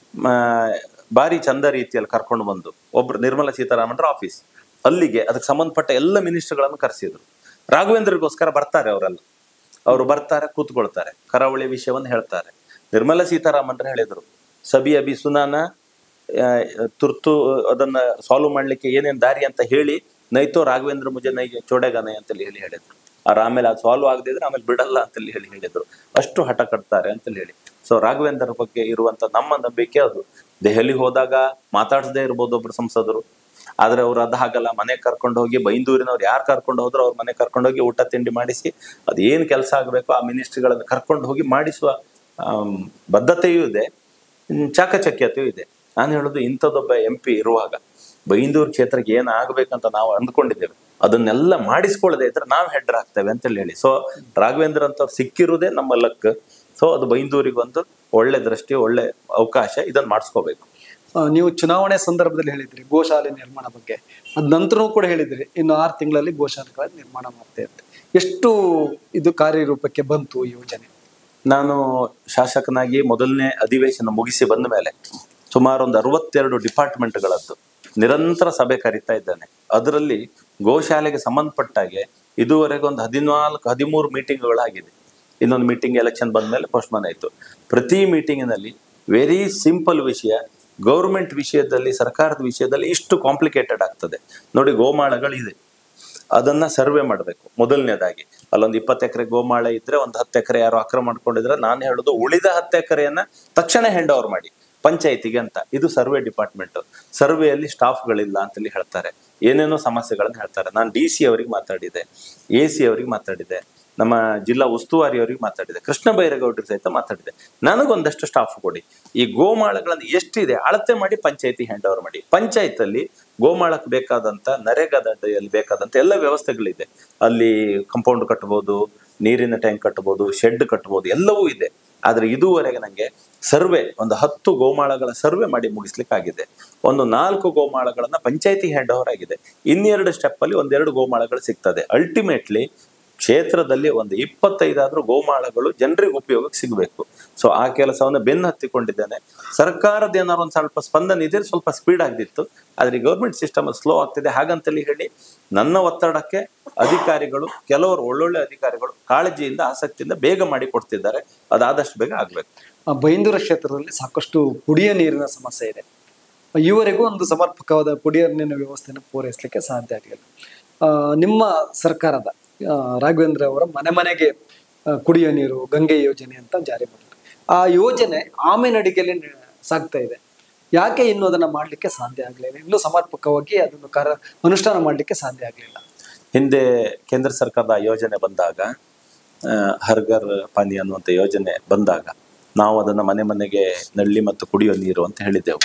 ಭಾರಿ ಚಂದ ರೀತಿಯಲ್ಲಿ ಕರ್ಕೊಂಡು ಬಂದು ಒಬ್ರು ನಿರ್ಮಲಾ ಸೀತಾರಾಮನ್ರ ಆಫೀಸ್ ಅಲ್ಲಿಗೆ ಅದಕ್ಕೆ ಸಂಬಂಧಪಟ್ಟ ಎಲ್ಲ ಮಿನಿಸ್ಟರ್ಗಳನ್ನು ಕರೆಸಿದ್ರು ರಾಘವೇಂದ್ರಗೋಸ್ಕರ ಬರ್ತಾರೆ ಅವರೆಲ್ಲ ಅವರು ಬರ್ತಾರೆ ಕೂತ್ಕೊಳ್ತಾರೆ ಕರಾವಳಿ ವಿಷಯವನ್ನು ಹೇಳ್ತಾರೆ ನಿರ್ಮಲಾ ಸೀತಾರಾಮನ್ರು ಹೇಳಿದ್ರು ಸಬಿ ಅಬಿ ಸುನಾನ ಆ, ತುರ್ತು ಅದನ್ನ ಸಾಲ್ವ್ ಮಾಡ್ಲಿಕ್ಕೆ ಏನೇನ್ ದಾರಿ ಅಂತ ಹೇಳಿ ನೈತೋ ರಾಘವೇಂದ್ರ ಮುಜೆ ನೈ ಚೋಡೆಗಾನೆ ಅಂತೇಳಿ ಹೇಳಿ ಹೇಳಿದ್ರು ಅವ್ರು ಆಮೇಲೆ ಅದು ಸಾಲ್ವ್ ಆಗದಿದ್ರೆ ಆಮೇಲೆ ಬಿಡಲ್ಲ ಅಂತೇಳಿ ಹೇಳಿ ಹೇಳಿದ್ರು ಅಷ್ಟು ಹಠ ಕಟ್ತಾರೆ ಅಂತೇಳಿ ಹೇಳಿ ಸೊ ರಾಘವೇಂದ್ರ ಬಗ್ಗೆ ಇರುವಂತ ನಮ್ಮ ನಂಬಿಕೆ ಅದು ದೆಹಲಿ ಹೋದಾಗ ಮಾತಾಡ್ಸದೇ ಇರ್ಬೋದು ಒಬ್ರು ಸಂಸದರು ಆದ್ರೆ ಅವ್ರು ಅದ್ ಹಾಗಲ್ಲ ಮನೆ ಕರ್ಕೊಂಡು ಹೋಗಿ ಬೈಂದೂರಿನವ್ರು ಯಾರು ಕರ್ಕೊಂಡು ಹೋದ್ರು ಅವ್ರ ಮನೆ ಕರ್ಕೊಂಡು ಹೋಗಿ ಊಟ ತಿಂಡಿ ಮಾಡಿಸಿ ಅದೇನ್ ಕೆಲಸ ಆಗ್ಬೇಕು ಆ ಮಿನಿಸ್ಟ್ರಿಗಳನ್ನ ಕರ್ಕೊಂಡು ಹೋಗಿ ಮಾಡಿಸುವ ಆಮ್, ಬದ್ಧತೆಯೂ ಇದೆ ಹ್ಮ್, ಚಾಕಚಕ್ಯತೆಯೂ ಇದೆ ನಾನು ಹೇಳೋದು ಇಂಥದ್ದೊಬ್ಬ ಎಂ ಪಿ ಇರುವಾಗ ಬೈಂದೂರು ಕ್ಷೇತ್ರಕ್ಕೆ ಏನ್ ಆಗ್ಬೇಕಂತ ನಾವು ಅಂದ್ಕೊಂಡಿದ್ದೇವೆ ಅದನ್ನೆಲ್ಲ ಮಾಡಿಸ್ಕೊಳ್ಳದೆ ಇದ್ರೆ ನಾವು ಹೆಡ್ರ್ ಆಗ್ತೇವೆ ಅಂತೇಳಿ ಹೇಳಿ ಸೊ ರಾಘವೇಂದ್ರ ಅಂತವ್ರು ಸಿಕ್ಕಿರುವುದೇ ನಮ್ಮ ಲಕ್ ಸೊ ಅದು ಬೈಂದೂರಿಗೆ ಒಂದು ಒಳ್ಳೆ ದೃಷ್ಟಿ ಒಳ್ಳೆ ಅವಕಾಶ ಇದನ್ನ ಮಾಡಿಸ್ಕೋಬೇಕು ಆ, ನೀವು ಚುನಾವಣೆ ಸಂದರ್ಭದಲ್ಲಿ ಹೇಳಿದ್ರಿ ಗೋಶಾಲೆ ನಿರ್ಮಾಣ ಬಗ್ಗೆ ಅದ್ ನಂತರವೂ ಕೂಡ ಹೇಳಿದ್ರಿ ಇನ್ನು ಆರು ತಿಂಗಳಲ್ಲಿ ಗೋಶಾಲೆಗಳ ನಿರ್ಮಾಣ ಮಾಡ್ತೇವೆ ಅಂತ ಎಷ್ಟು ಇದು ಕಾರ್ಯರೂಪಕ್ಕೆ ಬಂತು ಈ ಯೋಜನೆ ನಾನು ಶಾಸಕನಾಗಿ ಮೊದಲನೇ ಅಧಿವೇಶನ ಮುಗಿಸಿ ಬಂದ ಮೇಲೆ ಸುಮಾರು ಒಂದು ಅರವತ್ತೆರಡು ಡಿಪಾರ್ಟ್ಮೆಂಟ್ಗಳದ್ದು ನಿರಂತರ ಸಭೆ ಕರೀತಾ ಇದ್ದಾನೆ ಅದರಲ್ಲಿ ಗೋಶಾಲೆಗೆ ಸಂಬಂಧಪಟ್ಟಾಗೆ ಇದುವರೆಗೆ ಒಂದು ಹದಿನಾಲ್ಕು ಹದಿಮೂರು ಮೀಟಿಂಗ್ಗಳಾಗಿದೆ ಇನ್ನೊಂದು ಮೀಟಿಂಗ್ ಎಲೆಕ್ಷನ್ ಬಂದ್ಮೇಲೆ ಪೋಸ್ಟ್ಮನ್ ಆಯಿತು ಪ್ರತಿ ಮೀಟಿಂಗಿನಲ್ಲಿ ವೆರಿ ಸಿಂಪಲ್ ವಿಷಯ ಗೌರ್ಮೆಂಟ್ ವಿಷಯದಲ್ಲಿ ಸರ್ಕಾರದ ವಿಷಯದಲ್ಲಿ ಇಷ್ಟು ಕಾಂಪ್ಲಿಕೇಟೆಡ್ ಆಗ್ತದೆ ನೋಡಿ ಗೋಮಾಳಗಳಿದೆ ಅದನ್ನ ಸರ್ವೆ ಮಾಡಬೇಕು ಮೊದಲನೇದಾಗಿ ಅಲ್ಲೊಂದು ಇಪ್ಪತ್ತು ಎಕರೆ ಗೋಮಾಳ ಇದ್ರೆ ಒಂದು ಹತ್ತು ಎಕರೆ ಯಾರು ಅಕ್ರಮ ಮಾಡ್ಕೊಂಡಿದ್ರೆ ನಾನು ಹೇಳೋದು ಉಳಿದ ಹತ್ತು ಎಕರೆಯನ್ನ ತಕ್ಷಣ ಹ್ಯಾಂಡ್ ಓವರ್ ಮಾಡಿ ಪಂಚಾಯತಿಗೆ ಅಂತ ಇದು ಸರ್ವೆ ಡಿಪಾರ್ಟ್ಮೆಂಟ್ ಸರ್ವೆಯಲ್ಲಿ ಸ್ಟಾಫ್ಗಳಿಲ್ಲ ಅಂತೇಳಿ ಹೇಳ್ತಾರೆ ಏನೇನೋ ಸಮಸ್ಯೆಗಳನ್ನ ಹೇಳ್ತಾರೆ ನಾನು ಡಿ ಸಿ ಅವರಿಗೆ ಮಾತಾಡಿದೆ ಎ ಸಿ ಅವರಿಗೆ ಮಾತಾಡಿದೆ ನಮ್ಮ ಜಿಲ್ಲಾ ಉಸ್ತುವಾರಿ ಅವರಿಗೆ ಮಾತಾಡಿದೆ ಕೃಷ್ಣ ಬೈರೇಗೌಡರಿಗೆ ಸಹಿತ ಮಾತಾಡಿದೆ ನನಗೊಂದಷ್ಟು ಸ್ಟಾಫ್ ಕೊಡಿ ಈ ಗೋಮಾಳಗಳನ್ನು ಎಷ್ಟಿದೆ ಅಳತೆ ಮಾಡಿ ಪಂಚಾಯತಿ ಹ್ಯಾಂಡ್ ಓವರ್ ಮಾಡಿ ಪಂಚಾಯತ್ ಅಲ್ಲಿ ಗೋಮಾಳಕ್ಕೆ ಬೇಕಾದಂತ ನರೇಗಾದಲ್ಲಿ ಬೇಕಾದಂತ ಎಲ್ಲ ವ್ಯವಸ್ಥೆಗಳಿದೆ ಅಲ್ಲಿ ಕಂಪೌಂಡ್ ಕಟ್ಬೋದು ನೀರಿನ ಟ್ಯಾಂಕ್ ಕಟ್ಬೋದು ಶೆಡ್ ಕಟ್ಬೋದು ಎಲ್ಲವೂ ಇದೆ ಆದ್ರೆ ಇದುವರೆಗೆ ನಂಗೆ ಸರ್ವೆ ಒಂದು ಹತ್ತು ಗೋಮಾಳಗಳ ಸರ್ವೆ ಮಾಡಿ ಮುಗಿಸ್ಲಿಕ್ಕಾಗಿದೆ ಒಂದು ನಾಲ್ಕು ಗೋಮಾಳಗಳನ್ನ ಪಂಚಾಯತಿ ಹ್ಯಾಂಡ್ ಓವರ್ ಆಗಿದೆ ಇನ್ನೆರಡು ಸ್ಟೆಪ್ ಅಲ್ಲಿ ಒಂದೆರಡು ಗೋಮಾಳಗಳು ಸಿಗ್ತದೆ ಅಲ್ಟಿಮೇಟ್ಲಿ ಕ್ಷೇತ್ರದಲ್ಲಿ ಒಂದು ಇಪ್ಪತ್ತೈದಾದ್ರೂ ಗೋಮಾಳಗಳು ಜನರಿಗೆ ಉಪಯೋಗಕ್ಕೆ ಸಿಗಬೇಕು ಸೊ ಆ ಕೆಲಸವನ್ನು ಬೆನ್ನು ಹತ್ತಿಕೊಂಡಿದ್ದೇನೆ ಸರ್ಕಾರದ ಏನಾದ್ರು ಒಂದು ಸ್ವಲ್ಪ ಸ್ಪಂದನೆ ಇದೆ ಸ್ವಲ್ಪ ಸ್ಪೀಡ್ ಆಗ್ತಿತ್ತು ಆದ್ರೆ ಈ ಗೌರ್ಮೆಂಟ್ ಸಿಸ್ಟಮ್ ಸ್ಲೋ ಆಗ್ತಿದೆ ಹಾಗಂತಲ್ಲಿ ಹೇಳಿ ನನ್ನ ಒತ್ತಡಕ್ಕೆ ಅಧಿಕಾರಿಗಳು ಕೆಲವರು ಒಳ್ಳೊಳ್ಳೆ ಅಧಿಕಾರಿಗಳು ಕಾಳಜಿಯಿಂದ ಆಸಕ್ತಿಯಿಂದ ಬೇಗ ಮಾಡಿ ಕೊಡ್ತಿದ್ದಾರೆ ಅದಾದಷ್ಟು ಬೇಗ ಆಗ್ಬೇಕು ಆ ಬೈಂದೂರ ಕ್ಷೇತ್ರದಲ್ಲಿ ಸಾಕಷ್ಟು ಕುಡಿಯ ನೀರಿನ ಸಮಸ್ಯೆ ಇದೆ ಈವರೆಗೂ ಒಂದು ಸಮರ್ಪಕವಾದ ಕುಡಿಯ ನೀರಿನ ವ್ಯವಸ್ಥೆಯನ್ನು ಪೂರೈಸಲಿಕ್ಕೆ ಸಾಧ್ಯ ಆಗಲಿಲ್ಲ ಆ, ನಿಮ್ಮ ಸರ್ಕಾರದ ಆ, ರಾಘವೇಂದ್ರ ಅವರ ಮನೆ ಮನೆಗೆ ಆ, ಕುಡಿಯ ನೀರು ಗಂಗೆ ಯೋಜನೆ ಅಂತ ಜಾರಿ ಮಾಡಿದ್ರು ಆ ಯೋಜನೆ ಆಮೆನಡಿಗೆಯಲ್ಲಿ ನೆ- ಸಾಗ್ತಾ ಇದೆ ಯಾಕೆ ಇನ್ನು ಅದನ್ನ ಮಾಡ್ಲಿಕ್ಕೆ ಸಾಧ್ಯ ಆಗಲಿಲ್ಲ ಇನ್ನೂ ಸಮರ್ಪಕವಾಗಿ ಅದನ್ನು ಕಾರ್ಯ ಅನುಷ್ಠಾನ ಮಾಡ್ಲಿಕ್ಕೆ ಸಾಧ್ಯ ಆಗಲಿಲ್ಲ ಹಿಂದೆ ಕೇಂದ್ರ ಸರ್ಕಾರದ ಆ ಯೋಜನೆ ಬಂದಾಗ ಆ, ಹರ್ ಘರ್ ಪಾನಿ ಅನ್ನುವಂಥ ಯೋಜನೆ ಬಂದಾಗ ನಾವು ಅದನ್ನು ಮನೆ ಮನೆಗೆ ನಲ್ಲಿ ಮತ್ತು ಕುಡಿಯೋ ನೀರು ಅಂತ ಹೇಳಿದ್ದೆವು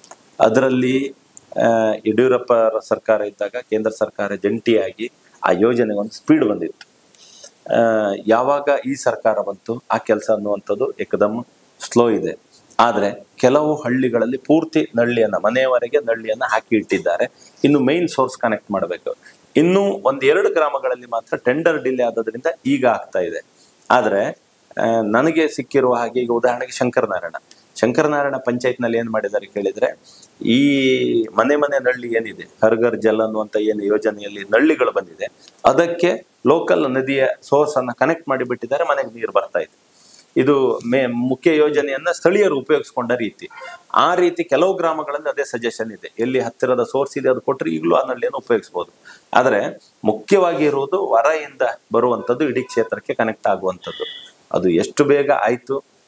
ಅದರಲ್ಲಿ ಆ, ಯಡಿಯೂರಪ್ಪ ಸರ್ಕಾರ ಇದ್ದಾಗ ಕೇಂದ್ರ ಸರ್ಕಾರ ಜಂಟಿಯಾಗಿ ಆ ಯೋಜನೆಗೆ ಒಂದು ಸ್ಪೀಡ್ ಬಂದಿತ್ತು ಆ, ಯಾವಾಗ ಈ ಸರ್ಕಾರ ಬಂತು ಆ ಕೆಲಸ ಅನ್ನುವಂಥದ್ದು ಏಕದಮ್ ಸ್ಲೋ ಇದೆ ಆದ್ರೆ ಕೆಲವು ಹಳ್ಳಿಗಳಲ್ಲಿ ಪೂರ್ತಿ ನಳ್ಳಿಯನ್ನ ಮನೆಯವರೆಗೆ ನಳ್ಳಿಯನ್ನ ಹಾಕಿ ಇಟ್ಟಿದ್ದಾರೆ ಇನ್ನು ಮೈನ್ ಸೋರ್ಸ್ ಕನೆಕ್ಟ್ ಮಾಡಬೇಕು ಇನ್ನು ಒಂದ್ ಎರಡು ಗ್ರಾಮಗಳಲ್ಲಿ ಮಾತ್ರ ಟೆಂಡರ್ ಡಿಲೇ ಆದದ್ರಿಂದ ಈಗ ಆಗ್ತಾ ಇದೆ ಆದ್ರೆ ಆ, ನನಗೆ ಸಿಕ್ಕಿರುವ ಹಾಗೆ ಈಗ ಉದಾಹರಣೆಗೆ ಶಂಕರನಾರಾಯಣ ಶಂಕರನಾರಾಯಣ ಪಂಚಾಯತ್ನಲ್ಲಿ ಏನ್ ಮಾಡಿದ್ದಾರೆ ಕೇಳಿದ್ರೆ ಈ ಮನೆ ಮನೆ ನಳ್ಳಿ ಏನಿದೆ ಹರ್ಗರ್ ಜಲ್ ಅನ್ನುವಂತ ಏನು ಯೋಜನೆಯಲ್ಲಿ ನಳ್ಳಿಗಳು ಬಂದಿದೆ ಅದಕ್ಕೆ ಲೋಕಲ್ ನದಿಯ ಸೋರ್ಸ್ ಅನ್ನ ಕನೆಕ್ಟ್ ಮಾಡಿಬಿಟ್ಟಿದ್ದಾರೆ ಮನೆಗೆ ನೀರು ಬರ್ತಾ ಇದೆ ಇದು ಮೇ ಮುಖ್ಯ ಯೋಜನೆಯನ್ನ ಸ್ಥಳೀಯರು ಉಪಯೋಗಿಸ್ಕೊಂಡ ರೀತಿ ಆ ರೀತಿ ಕೆಲವು ಗ್ರಾಮಗಳಲ್ಲಿ ಅದೇ ಸಜೆಷನ್ ಇದೆ ಎಲ್ಲಿ ಹತ್ತಿರದ ಸೋರ್ಸ್ ಇದೆ ಅದು ಕೊಟ್ಟರೆ ಈಗಲೂ ಆ ನಳ್ಳಿಯನ್ನು ಉಪಯೋಗಿಸ್ಬೋದು ಆದ್ರೆ ಮುಖ್ಯವಾಗಿ ಇರುವುದು ಹೊರೆಯಿಂದ ಬರುವಂಥದ್ದು ಇಡೀ ಕ್ಷೇತ್ರಕ್ಕೆ ಕನೆಕ್ಟ್ ಆಗುವಂಥದ್ದು ಅದು ಎಷ್ಟು ಬೇಗ ಆಯ್ತು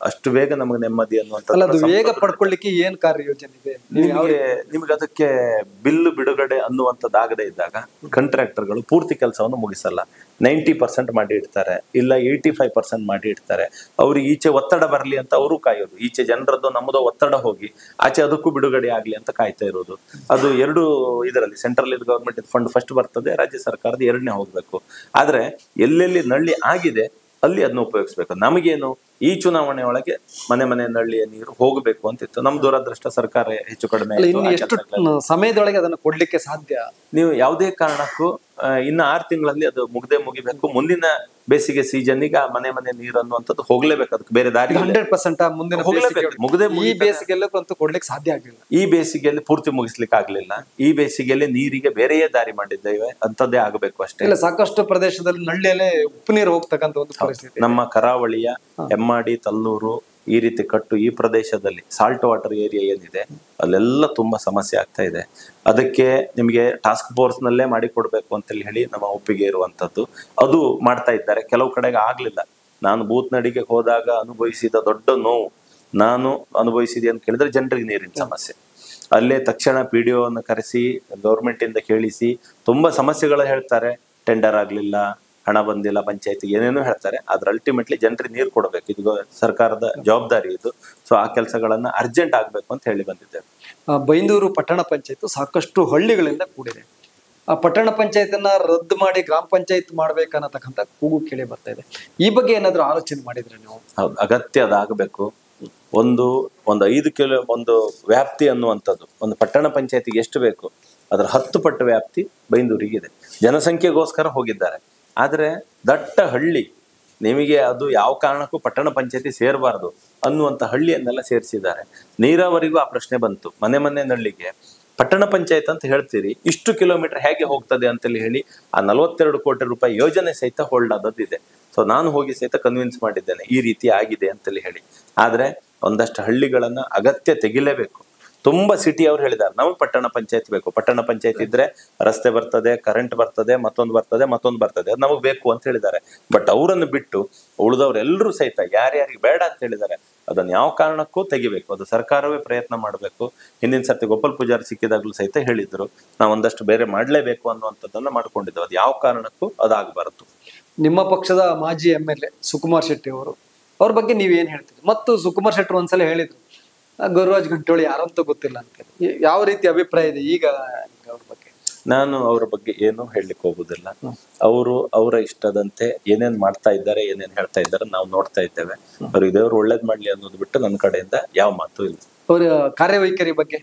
ಅಷ್ಟು ಬೇಗ ನಮಗೆ ನೆಮ್ಮದಿ ಅಲ್ಲ ಅದು ಅನ್ನುವಂಥದ್ದು ವೇಗ ಪಡ್ಕೊಳ್ಳಿಕ್ಕೆ ಏನ್ ಕಾರ್ಯಯೋಜನೆ ಇದೆ ನೀವು ಯಾವ ನಿಮಗೆ ನಿಮಗೆ ಅದಕ್ಕೆ ಬಿಲ್ ಬಿಡುಗಡೆ ಅನ್ನುವಂಥದ್ದಾಗದೇ ಇದ್ದಾಗ ಕಾಂಟ್ರಾಕ್ಟರ್ಗಳು ಪೂರ್ತಿ ಕೆಲಸವನ್ನು ಮುಗಿಸಲ್ಲ ನೈಂಟಿ ಪರ್ಸೆಂಟ್ ಮಾಡಿ ಇಡ್ತಾರೆ ಇಲ್ಲ ಏಯ್ಟಿ ಫೈವ್ ಪರ್ಸೆಂಟ್ ಮಾಡಿ ಇಡ್ತಾರೆ ಅವ್ರಿಗೆ ಈಚೆ ಒತ್ತಡ ಬರಲಿ ಅಂತ ಅವರು ಕಾಯೋದು ಈಚೆ ಜನರದ್ದು ನಮ್ಮದು ಒತ್ತಡ ಹೋಗಿ ಆಚೆ ಅದಕ್ಕೂ ಬಿಡುಗಡೆ ಆಗಲಿ ಅಂತ ಕಾಯ್ತಾ ಇರೋದು ಅದು ಎರಡು ಇದರಲ್ಲಿ ಸೆಂಟ್ರಲ್ ಗವರ್ಮೆಂಟ್ ಫಂಡ್ ಫಸ್ಟ್ ಬರ್ತದೆ ರಾಜ್ಯ ಸರ್ಕಾರದ ಎರಡನೇ ಹೋಗ್ಬೇಕು ಆದ್ರೆ ಎಲ್ಲೆಲ್ಲಿ ನಳ್ಳಿ ಆಗಿದೆ ಅಲ್ಲಿ ಅದನ್ನ ಉಪಯೋಗಿಸ್ಬೇಕು ನಮಗೇನು ಈ ಚುನಾವಣೆ ಒಳಗೆ ಮನೆ ಮನೆ ನಳ್ಳಿಯ ನೀರು ಹೋಗಬೇಕು ಅಂತಿತ್ತು ನಮ್ ದುರದೃಷ್ಟ ಸರ್ಕಾರ ಹೆಚ್ಚು ಕಡಿಮೆ ಅಲ್ಲ ಆಯ್ತು. ಇನ್ನು ಆ ಎಷ್ಟು ಕೆಲ್ಸಗಳೆಲ್ಲ ಸಮಯದೊಳಗೆ ಅದನ್ನು ಕೊಡ್ಲಿಕ್ಕೆ ಸಾಧ್ಯ ನೀವು ಯಾವುದೇ ಕಾರಣಕ್ಕೂ ಆ, ಇನ್ನ ಆರು ತಿಂಗಳಲ್ಲಿ ಅದು ಮುಗ್ದೇ ಮುಗಿಬೇಕು ಮುಂದಿನ ಬೇಸಿಗೆ ಸೀಸನ್ನಿಗೆ ಆ ಮನೆ ಮನೆ ನೀರು ಅನ್ನುವಂಥದ್ದು ಹೋಗ್ಲೇಬೇಕು ಅದಕ್ಕೆ ಬೇರೆ ದಾರಿ ಇಲ್ಲ. ಹಂಡ್ರೆಡ್ ಪರ್ಸೆಂಟ್ ಮುಂದಿನ ಹೋಗ್ಲೇಬೇಕು. ಬೇಸಿಗೆ- ಮುಗ್ದೇ ಈ ಮುಗೀತದೆ. ಬೇಸಿಗೆಲ್ಲೂ ಅಂತೂ ಕೊಡ್ಲಿಕ್ಕೆ ಸಾಧ್ಯ ಆಗ್ಲಿಲ್ಲ ಈ ಬೇಸಿಗೆಯಲ್ಲಿ ಪೂರ್ತಿ ಮುಗಿಸ್ಲಿಕ್ಕೆ ಆಗ್ಲಿಲ್ಲ ಈ ಬೇಸಿಗೆಯಲ್ಲಿ ನೀರಿಗೆ ಬೇರೆಯೇ ದಾರಿ ಮಾಡಿದ್ದೇವೆ ಅಂತದ್ದೇ ಆಗಬೇಕು ಅಷ್ಟೇ ಇಲ್ಲ ಸಾಕಷ್ಟು ಪ್ರದೇಶದಲ್ಲಿ ನಳ್ಳಿಯಲ್ಲೇ ಉಪ್ಪು ನೀರು ಹೋಗ್ತಕ್ಕಂತ ಒಂದು ಪರಿಸ್ಥಿತಿ ನಮ್ಮ ಕರಾವಳಿಯ ಹೆಮ್ಮಾಡಿ ತಲ್ಲೂರು ಈ ರೀತಿ ಕಟ್ಟು ಈ ಪ್ರದೇಶದಲ್ಲಿ ಸಾಲ್ಟ್ ವಾಟರ್ ಏರಿಯಾ ಏನಿದೆ ಅಲ್ಲೆಲ್ಲ ತುಂಬಾ ಸಮಸ್ಯೆ ಆಗ್ತಾ ಇದೆ ಅದಕ್ಕೆ ನಿಮಗೆ ಟಾಸ್ಕ್ ಫೋರ್ಸ್ ನಲ್ಲೇ ಮಾಡಿ ಕೊಡ್ಬೇಕು ಅಂತೇಳಿ ಹೇಳಿ ನಮ್ಮ ಒಪ್ಪಿಗೆ ಇರುವಂತದ್ದು ಅದು ಮಾಡ್ತಾ ಇದ್ದಾರೆ ಕೆಲವು ಕಡೆಗೆ ಆಗ್ಲಿಲ್ಲ ನಾನು ಬೂತ್ ನಡಿಗೆ ಹೋದಾಗ ಅನುಭವಿಸಿದ ದೊಡ್ಡ ನೋವು ನಾನು ಅನುಭವಿಸಿದೆ ಅಂತ ಕೇಳಿದ್ರೆ ಜನರಿಗೆ ನೀರಿನ ಸಮಸ್ಯೆ ಅಲ್ಲೇ ತಕ್ಷಣ ಪಿ ಡಿ ಅನ್ನು ಕರೆಸಿ ಗೌರ್ಮೆಂಟ್ ಇಂದ ಕೇಳಿಸಿ ತುಂಬಾ ಸಮಸ್ಯೆಗಳು ಹೇಳ್ತಾರೆ ಟೆಂಡರ್ ಆಗ್ಲಿಲ್ಲ ಹಣ ಬಂದಿಲ್ಲ ಪಂಚಾಯತಿಗೆ ಏನೇನೋ ಹೇಳ್ತಾರೆ ಆದ್ರೆ ಅಲ್ಟಿಮೇಟ್ಲಿ ಜನರಿಗೆ ನೀರು ಕೊಡಬೇಕು ಇದು ಗೊ- ಸರ್ಕಾರದ ಜವಾಬ್ದಾರಿ ಇದು ಸೊ ಆ ಕೆಲಸಗಳನ್ನ ಅರ್ಜೆಂಟ್ ಆಗ್ಬೇಕು ಅಂತ ಹೇಳಿ ಬಂದಿದ್ದೇವೆ ಆ, ಬೈಂದೂರು ಪಟ್ಟಣ ಪಂಚಾಯತ್ ಸಾಕಷ್ಟು ಹಳ್ಳಿಗಳಿಂದ ಕೂಡಿದೆ ಆ ಪಟ್ಟಣ ಪಂಚಾಯತನ್ನ ರದ್ದು ಮಾಡಿ ಗ್ರಾಮ ಪಂಚಾಯತ್ ಮಾಡ್ಬೇಕನ್ನತಕ್ಕಂಥ ಕೂಗು ಕೇಳಿ ಬರ್ತಾ ಇದೆ ಈ ಬಗ್ಗೆ ಏನಾದ್ರು ಆಲೋಚನೆ ಮಾಡಿದ್ರೆ ನೀವು ಹೌದು ಅಗತ್ಯ ಅದಾಗಬೇಕು ಒಂದು ಒಂದು ಐದು ಕಿಲೋ ಒಂದು ವ್ಯಾಪ್ತಿ ಅನ್ನುವಂಥದ್ದು ಒಂದು ಪಟ್ಟಣ ಪಂಚಾಯತಿಗೆ ಎಷ್ಟು ಬೇಕು ಅದರ ಹತ್ತು ಪಟ್ಟು ವ್ಯಾಪ್ತಿ ಬೈಂದೂರಿಗಿದೆ ಜನಸಂಖ್ಯೆಗೋಸ್ಕರ ಹೋಗಿದ್ದಾರೆ ಆದರೆ ದಟ್ಟ ಹಳ್ಳಿ ನಿಮಗೆ ಅದು ಯಾವ ಕಾರಣಕ್ಕೂ ಪಟ್ಟಣ ಪಂಚಾಯತಿ ಸೇರಬಾರ್ದು ಅನ್ನುವಂಥ ಹಳ್ಳಿಯನ್ನೆಲ್ಲ ಸೇರಿಸಿದ್ದಾರೆ ನೀರಾವರಿಗೂ ಆ ಪ್ರಶ್ನೆ ಬಂತು ಮನೆ ಮನೆ ನಳ್ಳಿಗೆ ಪಟ್ಟಣ ಪಂಚಾಯತ್ ಅಂತ ಹೇಳ್ತೀರಿ ಇಷ್ಟು ಕಿಲೋಮೀಟರ್ ಹೇಗೆ ಹೋಗ್ತದೆ ಅಂತೇಳಿ ಹೇಳಿ ಆ ನಲವತ್ತೆರಡು ಕೋಟಿ ರೂಪಾಯಿ ಯೋಜನೆ ಸಹಿತ ಹೋಲ್ಡ್ ಆದದ್ದಿದೆ ಸೊ ನಾನು ಹೋಗಿ ಸಹಿತ ಕನ್ವಿನ್ಸ್ ಮಾಡಿದ್ದೇನೆ ಈ ರೀತಿ ಆಗಿದೆ ಅಂತೇಳಿ ಹೇಳಿ ಆದ್ರೆ ಒಂದಷ್ಟು ಹಳ್ಳಿಗಳನ್ನ ಅಗತ್ಯ ತೆಗಿಲೇಬೇಕು ತುಂಬಾ ಸಿಟಿ ಅವ್ರು ಹೇಳಿದ್ದಾರೆ ನಮಗೆ ಪಟ್ಟಣ ಪಂಚಾಯತ್ ಬೇಕು ಪಟ್ಟಣ ಪಂಚಾಯತ್ ಇದ್ರೆ ರಸ್ತೆ ಬರ್ತದೆ ಕರೆಂಟ್ ಬರ್ತದೆ ಮತ್ತೊಂದು ಬರ್ತದೆ ಮತ್ತೊಂದು ಬರ್ತದೆ ಅದು ನಮಗೆ ಬೇಕು ಅಂತ ಹೇಳಿದ್ದಾರೆ ಬಟ್ ಅವರನ್ನು ಬಿಟ್ಟು ಉಳಿದವರೆಲ್ಲರೂ ಸಹಿತ ಯಾರ್ಯಾರಿಗೆ ಬೇಡ ಅಂತ ಹೇಳಿದ್ದಾರೆ ಅದನ್ನ ಯಾವ ಕಾರಣಕ್ಕೂ ತೆಗಿಬೇಕು ಅದು ಸರ್ಕಾರವೇ ಪ್ರಯತ್ನ ಮಾಡಬೇಕು ಹಿಂದಿನ ಸರ್ತಿ ಗೋಪಾಲ್ ಪೂಜಾರಿ ಸಿಕ್ಕಿದಾಗ್ಲೂ ಸಹಿತ ಹೇಳಿದ್ರು ನಾವು ಒಂದಷ್ಟು ಬೇರೆ ಮಾಡ್ಲೇಬೇಕು ಅನ್ನುವಂಥದ್ದನ್ನ ಮಾಡ್ಕೊಂಡಿದ್ದೇವೆ ಅದು ಯಾವ ಕಾರಣಕ್ಕೂ ಅದಾಗಬಾರದು ನಿಮ್ಮ ಪಕ್ಷದ ಮಾಜಿ M L A Sukumar Shetty ಅವರು ಅವ್ರ ಬಗ್ಗೆ ನೀವ್ ಏನ್ ಹೇಳ್ತೀರಿ ಮತ್ತು ಸುಕುಮಾರ್ ಶೆಟ್ಟಿ ಒಂದ್ಸಲ ಹೇಳಿದ್ರು ಆ, ಗುರುರಾಜ್ ಗಂಟೋಳಿ ಯಾರಂತೂ ಗೊತ್ತಿಲ್ಲ ಅಂತ ಈ- ಯಾವ ರೀತಿ ಅಭಿಪ್ರಾಯ ಇದೆ ಈಗ ಅವ್ರ ಬಗ್ಗೆ ನಾನು ಅವರ ಬಗ್ಗೆ ಏನು ಹೇಳಲಿಕ್ಕೆ ಹೋಗುದಿಲ್ಲ ಅವರು ಅವರ ಇಷ್ಟದಂತೆ ಏನೇನ್ ಮಾಡ್ತಾ ಇದ್ದಾರೆ ಏನೇನ್ ಹೇಳ್ತಾ ಇದ್ದಾರೆ ನಾವು ನೋಡ್ತಾ ಇದ್ದೇವೆ ಅವ್ರಿಗೆ ದೇವ್ರು ಒಳ್ಳೇದ್ ಮಾಡ್ಲಿ ಅನ್ನೋದು ಬಿಟ್ಟು ನನ್ನ ಕಡೆಯಿಂದ ಯಾವ ಮಾತು ಇಲ್ಲ ಅವರ ಕಾರ್ಯವೈಖರಿ ಬಗ್ಗೆ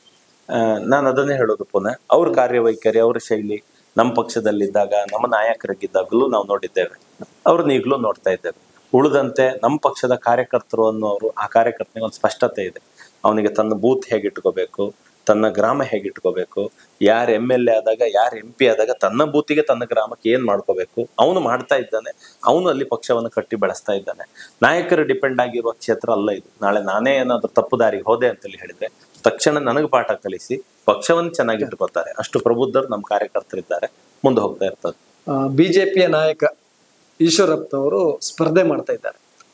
ನಾನು ಅದನ್ನೇ ಹೇಳೋದು ಪುನಃ ಅವ್ರ ಕಾರ್ಯವೈಖರಿ ಅವ್ರ ಶೈಲಿ ನಮ್ಮ ಪಕ್ಷದಲ್ಲಿದ್ದಾಗ ನಮ್ಮ ನಾಯಕರಾಗಿದ್ದಾಗಲೂ ನಾವು ನೋಡಿದ್ದೇವೆ ಅವ್ರನ್ನ ಈಗಲೂ ನೋಡ್ತಾ ಇದ್ದೇವೆ ಉಳಿದಂತೆ ನಮ್ಮ ಪಕ್ಷದ ಕಾರ್ಯಕರ್ತರು ಅನ್ನೋರು ಆ ಕಾರ್ಯಕರ್ತನಿಗೆ ಒಂದು ಸ್ಪಷ್ಟತೆ ಇದೆ ಅವನಿಗೆ ತನ್ನ ಬೂತ್ ಹೇಗಿಟ್ಕೋಬೇಕು ತನ್ನ ಗ್ರಾಮ ಹೇಗಿಟ್ಕೋಬೇಕು ಯಾರು ಎಮ್ ಎಲ್ ಎ ಆದಾಗ ಯಾರು ಎಂ ಪಿ ಆದಾಗ ತನ್ನ ಬೂತಿಗೆ ತನ್ನ ಗ್ರಾಮಕ್ಕೆ ಏನ್ ಮಾಡ್ಕೋಬೇಕು ಅವನು ಮಾಡ್ತಾ ಇದ್ದಾನೆ ಅವನು ಅಲ್ಲಿ ಪಕ್ಷವನ್ನು ಕಟ್ಟಿ ಬೆಳೆಸ್ತಾ ಇದ್ದಾನೆ ನಾಯಕರು ಡಿಪೆಂಡ್ ಆಗಿರುವ ಕ್ಷೇತ್ರ ಅಲ್ಲ ಇದು ನಾಳೆ ನಾನೇ ಏನಾದ್ರೂ ತಪ್ಪು ದಾರಿಗೆ ಹೋದೆ ಅಂತೇಳಿ ಹೇಳಿದ್ರೆ ತಕ್ಷಣ ನನಗೆ ಪಾಠ ಕಲಿಸಿ ಪಕ್ಷವನ್ನು ಚೆನ್ನಾಗಿ ಇಟ್ಕೋತಾರೆ ಅಷ್ಟು ಪ್ರಬುದ್ಧರು ನಮ್ಮ ಕಾರ್ಯಕರ್ತರಿದ್ದಾರೆ ಮುಂದೆ ಹೋಗ್ತಾ ಇರ್ತದೆ ಬಿಜೆಪಿಯ ನಾಯಕ ಈಶ್ವರಪ್ಪನವರು ಸ್ಪರ್ಧೆ ಮಾಡ್ತಾ ಇದ್ದಾರೆ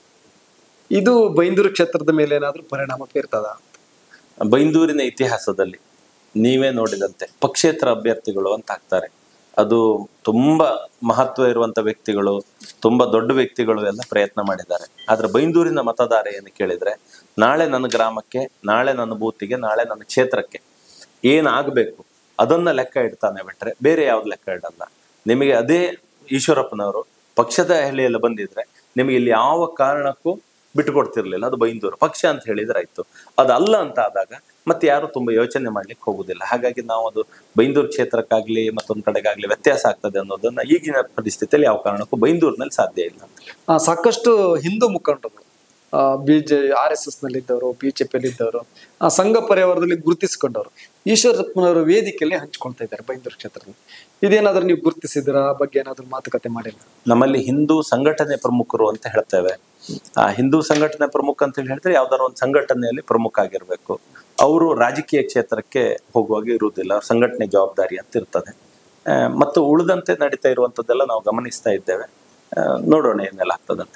ಇದು ಬೈಂದೂರು ಕ್ಷೇತ್ರದ ಮೇಲೆ ಏನಾದ್ರೂ ಪರಿಣಾಮ ಬೀರ್ತದ ಬೈಂದೂರಿನ ಇತಿಹಾಸದಲ್ಲಿ ನೀವೇ ನೋಡಿದಂತೆ ಪಕ್ಷೇತರ ಅಭ್ಯರ್ಥಿಗಳು ಅಂತ ಹಾಕ್ತಾರೆ ಅದು ತುಂಬಾ ಮಹತ್ವ ಇರುವಂತ ವ್ಯಕ್ತಿಗಳು ತುಂಬಾ ದೊಡ್ಡ ವ್ಯಕ್ತಿಗಳು ಎಲ್ಲ ಪ್ರಯತ್ನ ಮಾಡಿದ್ದಾರೆ ಆದ್ರೆ ಬೈಂದೂರಿನ ಮತದಾರ ಏನು ಕೇಳಿದ್ರೆ ನಾಳೆ ನನ್ನ ಗ್ರಾಮಕ್ಕೆ ನಾಳೆ ನನ್ನ ಬೂತಿಗೆ ನಾಳೆ ನನ್ನ ಕ್ಷೇತ್ರಕ್ಕೆ ಏನಾಗಬೇಕು ಅದನ್ನ ಲೆಕ್ಕ ಇಡ್ತಾನೆ ಬಿಟ್ರೆ ಬೇರೆ ಯಾವ್ದು ಲೆಕ್ಕ ಇಡಲ್ಲ ನಿಮಗೆ ಅದೇ ಈಶ್ವರಪ್ಪನವರು ಪಕ್ಷದ ಹೆಲೆಯಲ್ಲಿ ಬಂದಿದ್ರೆ ನಿಮಗೆ ಇಲ್ಲಿ ಯಾವ ಕಾರಣಕ್ಕೂ ಬಿಟ್ಟುಕೊಡ್ತಿರ್ಲಿಲ್ಲ ಅದು ಬೈಂದೂರು ಪಕ್ಷ ಅಂತ ಹೇಳಿದ್ರೆ ಆಯ್ತು ಅದಲ್ಲ ಅಂತ ಆದಾಗ ಮತ್ತೆ ಯಾರು ತುಂಬಾ ಯೋಚನೆ ಮಾಡ್ಲಿಕ್ಕೆ ಹೋಗುದಿಲ್ಲ ಹಾಗಾಗಿ ನಾವು ಅದು ಬೈಂದೂರು ಕ್ಷೇತ್ರಕ್ಕಾಗ್ಲಿ ಮತ್ತೊಂದ್ ಕಡೆಗಾಗ್ಲಿ ವ್ಯತ್ಯಾಸ ಆಗ್ತದೆ ಅನ್ನೋದನ್ನ ಈಗಿನ ಪರಿಸ್ಥಿತಿಯಲ್ಲಿ ಯಾವ ಕಾರಣಕ್ಕೂ ಬೈಂದೂರಿನಲ್ಲಿ ಸಾಧ್ಯ ಇಲ್ಲ ಆ, ಸಾಕಷ್ಟು ಹಿಂದೂ ಮುಖಂಡರು ಬಿಜೆ ಆರ್ ಎಸ್ ಎಸ್ ನಲ್ಲಿದ್ದವರು ಬಿಜೆಪಿಯಲ್ಲಿ ಇದ್ದವರು ಆ ಸಂಘ ಪರಿವಾರದಲ್ಲಿ ಗುರುತಿಸಿಕೊಂಡವರು ಈಶ್ವರಪ್ಪನವರ ವೇದಿಕೆಯಲ್ಲಿ ಹಂಚ್ಕೊಳ್ತಾ ಇದ್ದಾರೆ ಬೈಂದೂರು ಕ್ಷೇತ್ರದಲ್ಲಿ ಇದೇನಾದ್ರೂ ನೀವು ಗುರುತಿಸಿದ್ರ ಆ ಬಗ್ಗೆ ಏನಾದ್ರೂ ಮಾತುಕತೆ ಮಾಡಿಲ್ಲ ನಮ್ಮಲ್ಲಿ ಹಿಂದೂ ಸಂಘಟನೆ ಪ್ರಮುಖರು ಅಂತ ಹೇಳ್ತೇವೆ ಆ ಹಿಂದೂ ಸಂಘಟನೆ ಪ್ರಮುಖ ಅಂತ ಹೇಳಿ ಹೇಳಿದ್ರೆ ಯಾವ್ದಾರ ಒಂದು ಸಂಘಟನೆಯಲ್ಲಿ ಪ್ರಮುಖ ಆಗಿರ್ಬೇಕು ಅವರು ರಾಜಕೀಯ ಕ್ಷೇತ್ರಕ್ಕೆ ಹೋಗುವಾಗ ಇರುವುದಿಲ್ಲ ಅವ್ರ ಸಂಘಟನೆ ಜವಾಬ್ದಾರಿ ಅಂತ ಇರ್ತದೆ ಆ, ಮತ್ತು ಉಳಿದಂತೆ ನಡೀತಾ ಇರುವಂತದ್ದೆಲ್ಲ ನಾವು ಗಮನಿಸ್ತಾ ಇದ್ದೇವೆ ಆ, ನೋಡೋಣ ಏನೆಲ್ಲ ಆಗ್ತದೆ ಅಂತೇಳಿ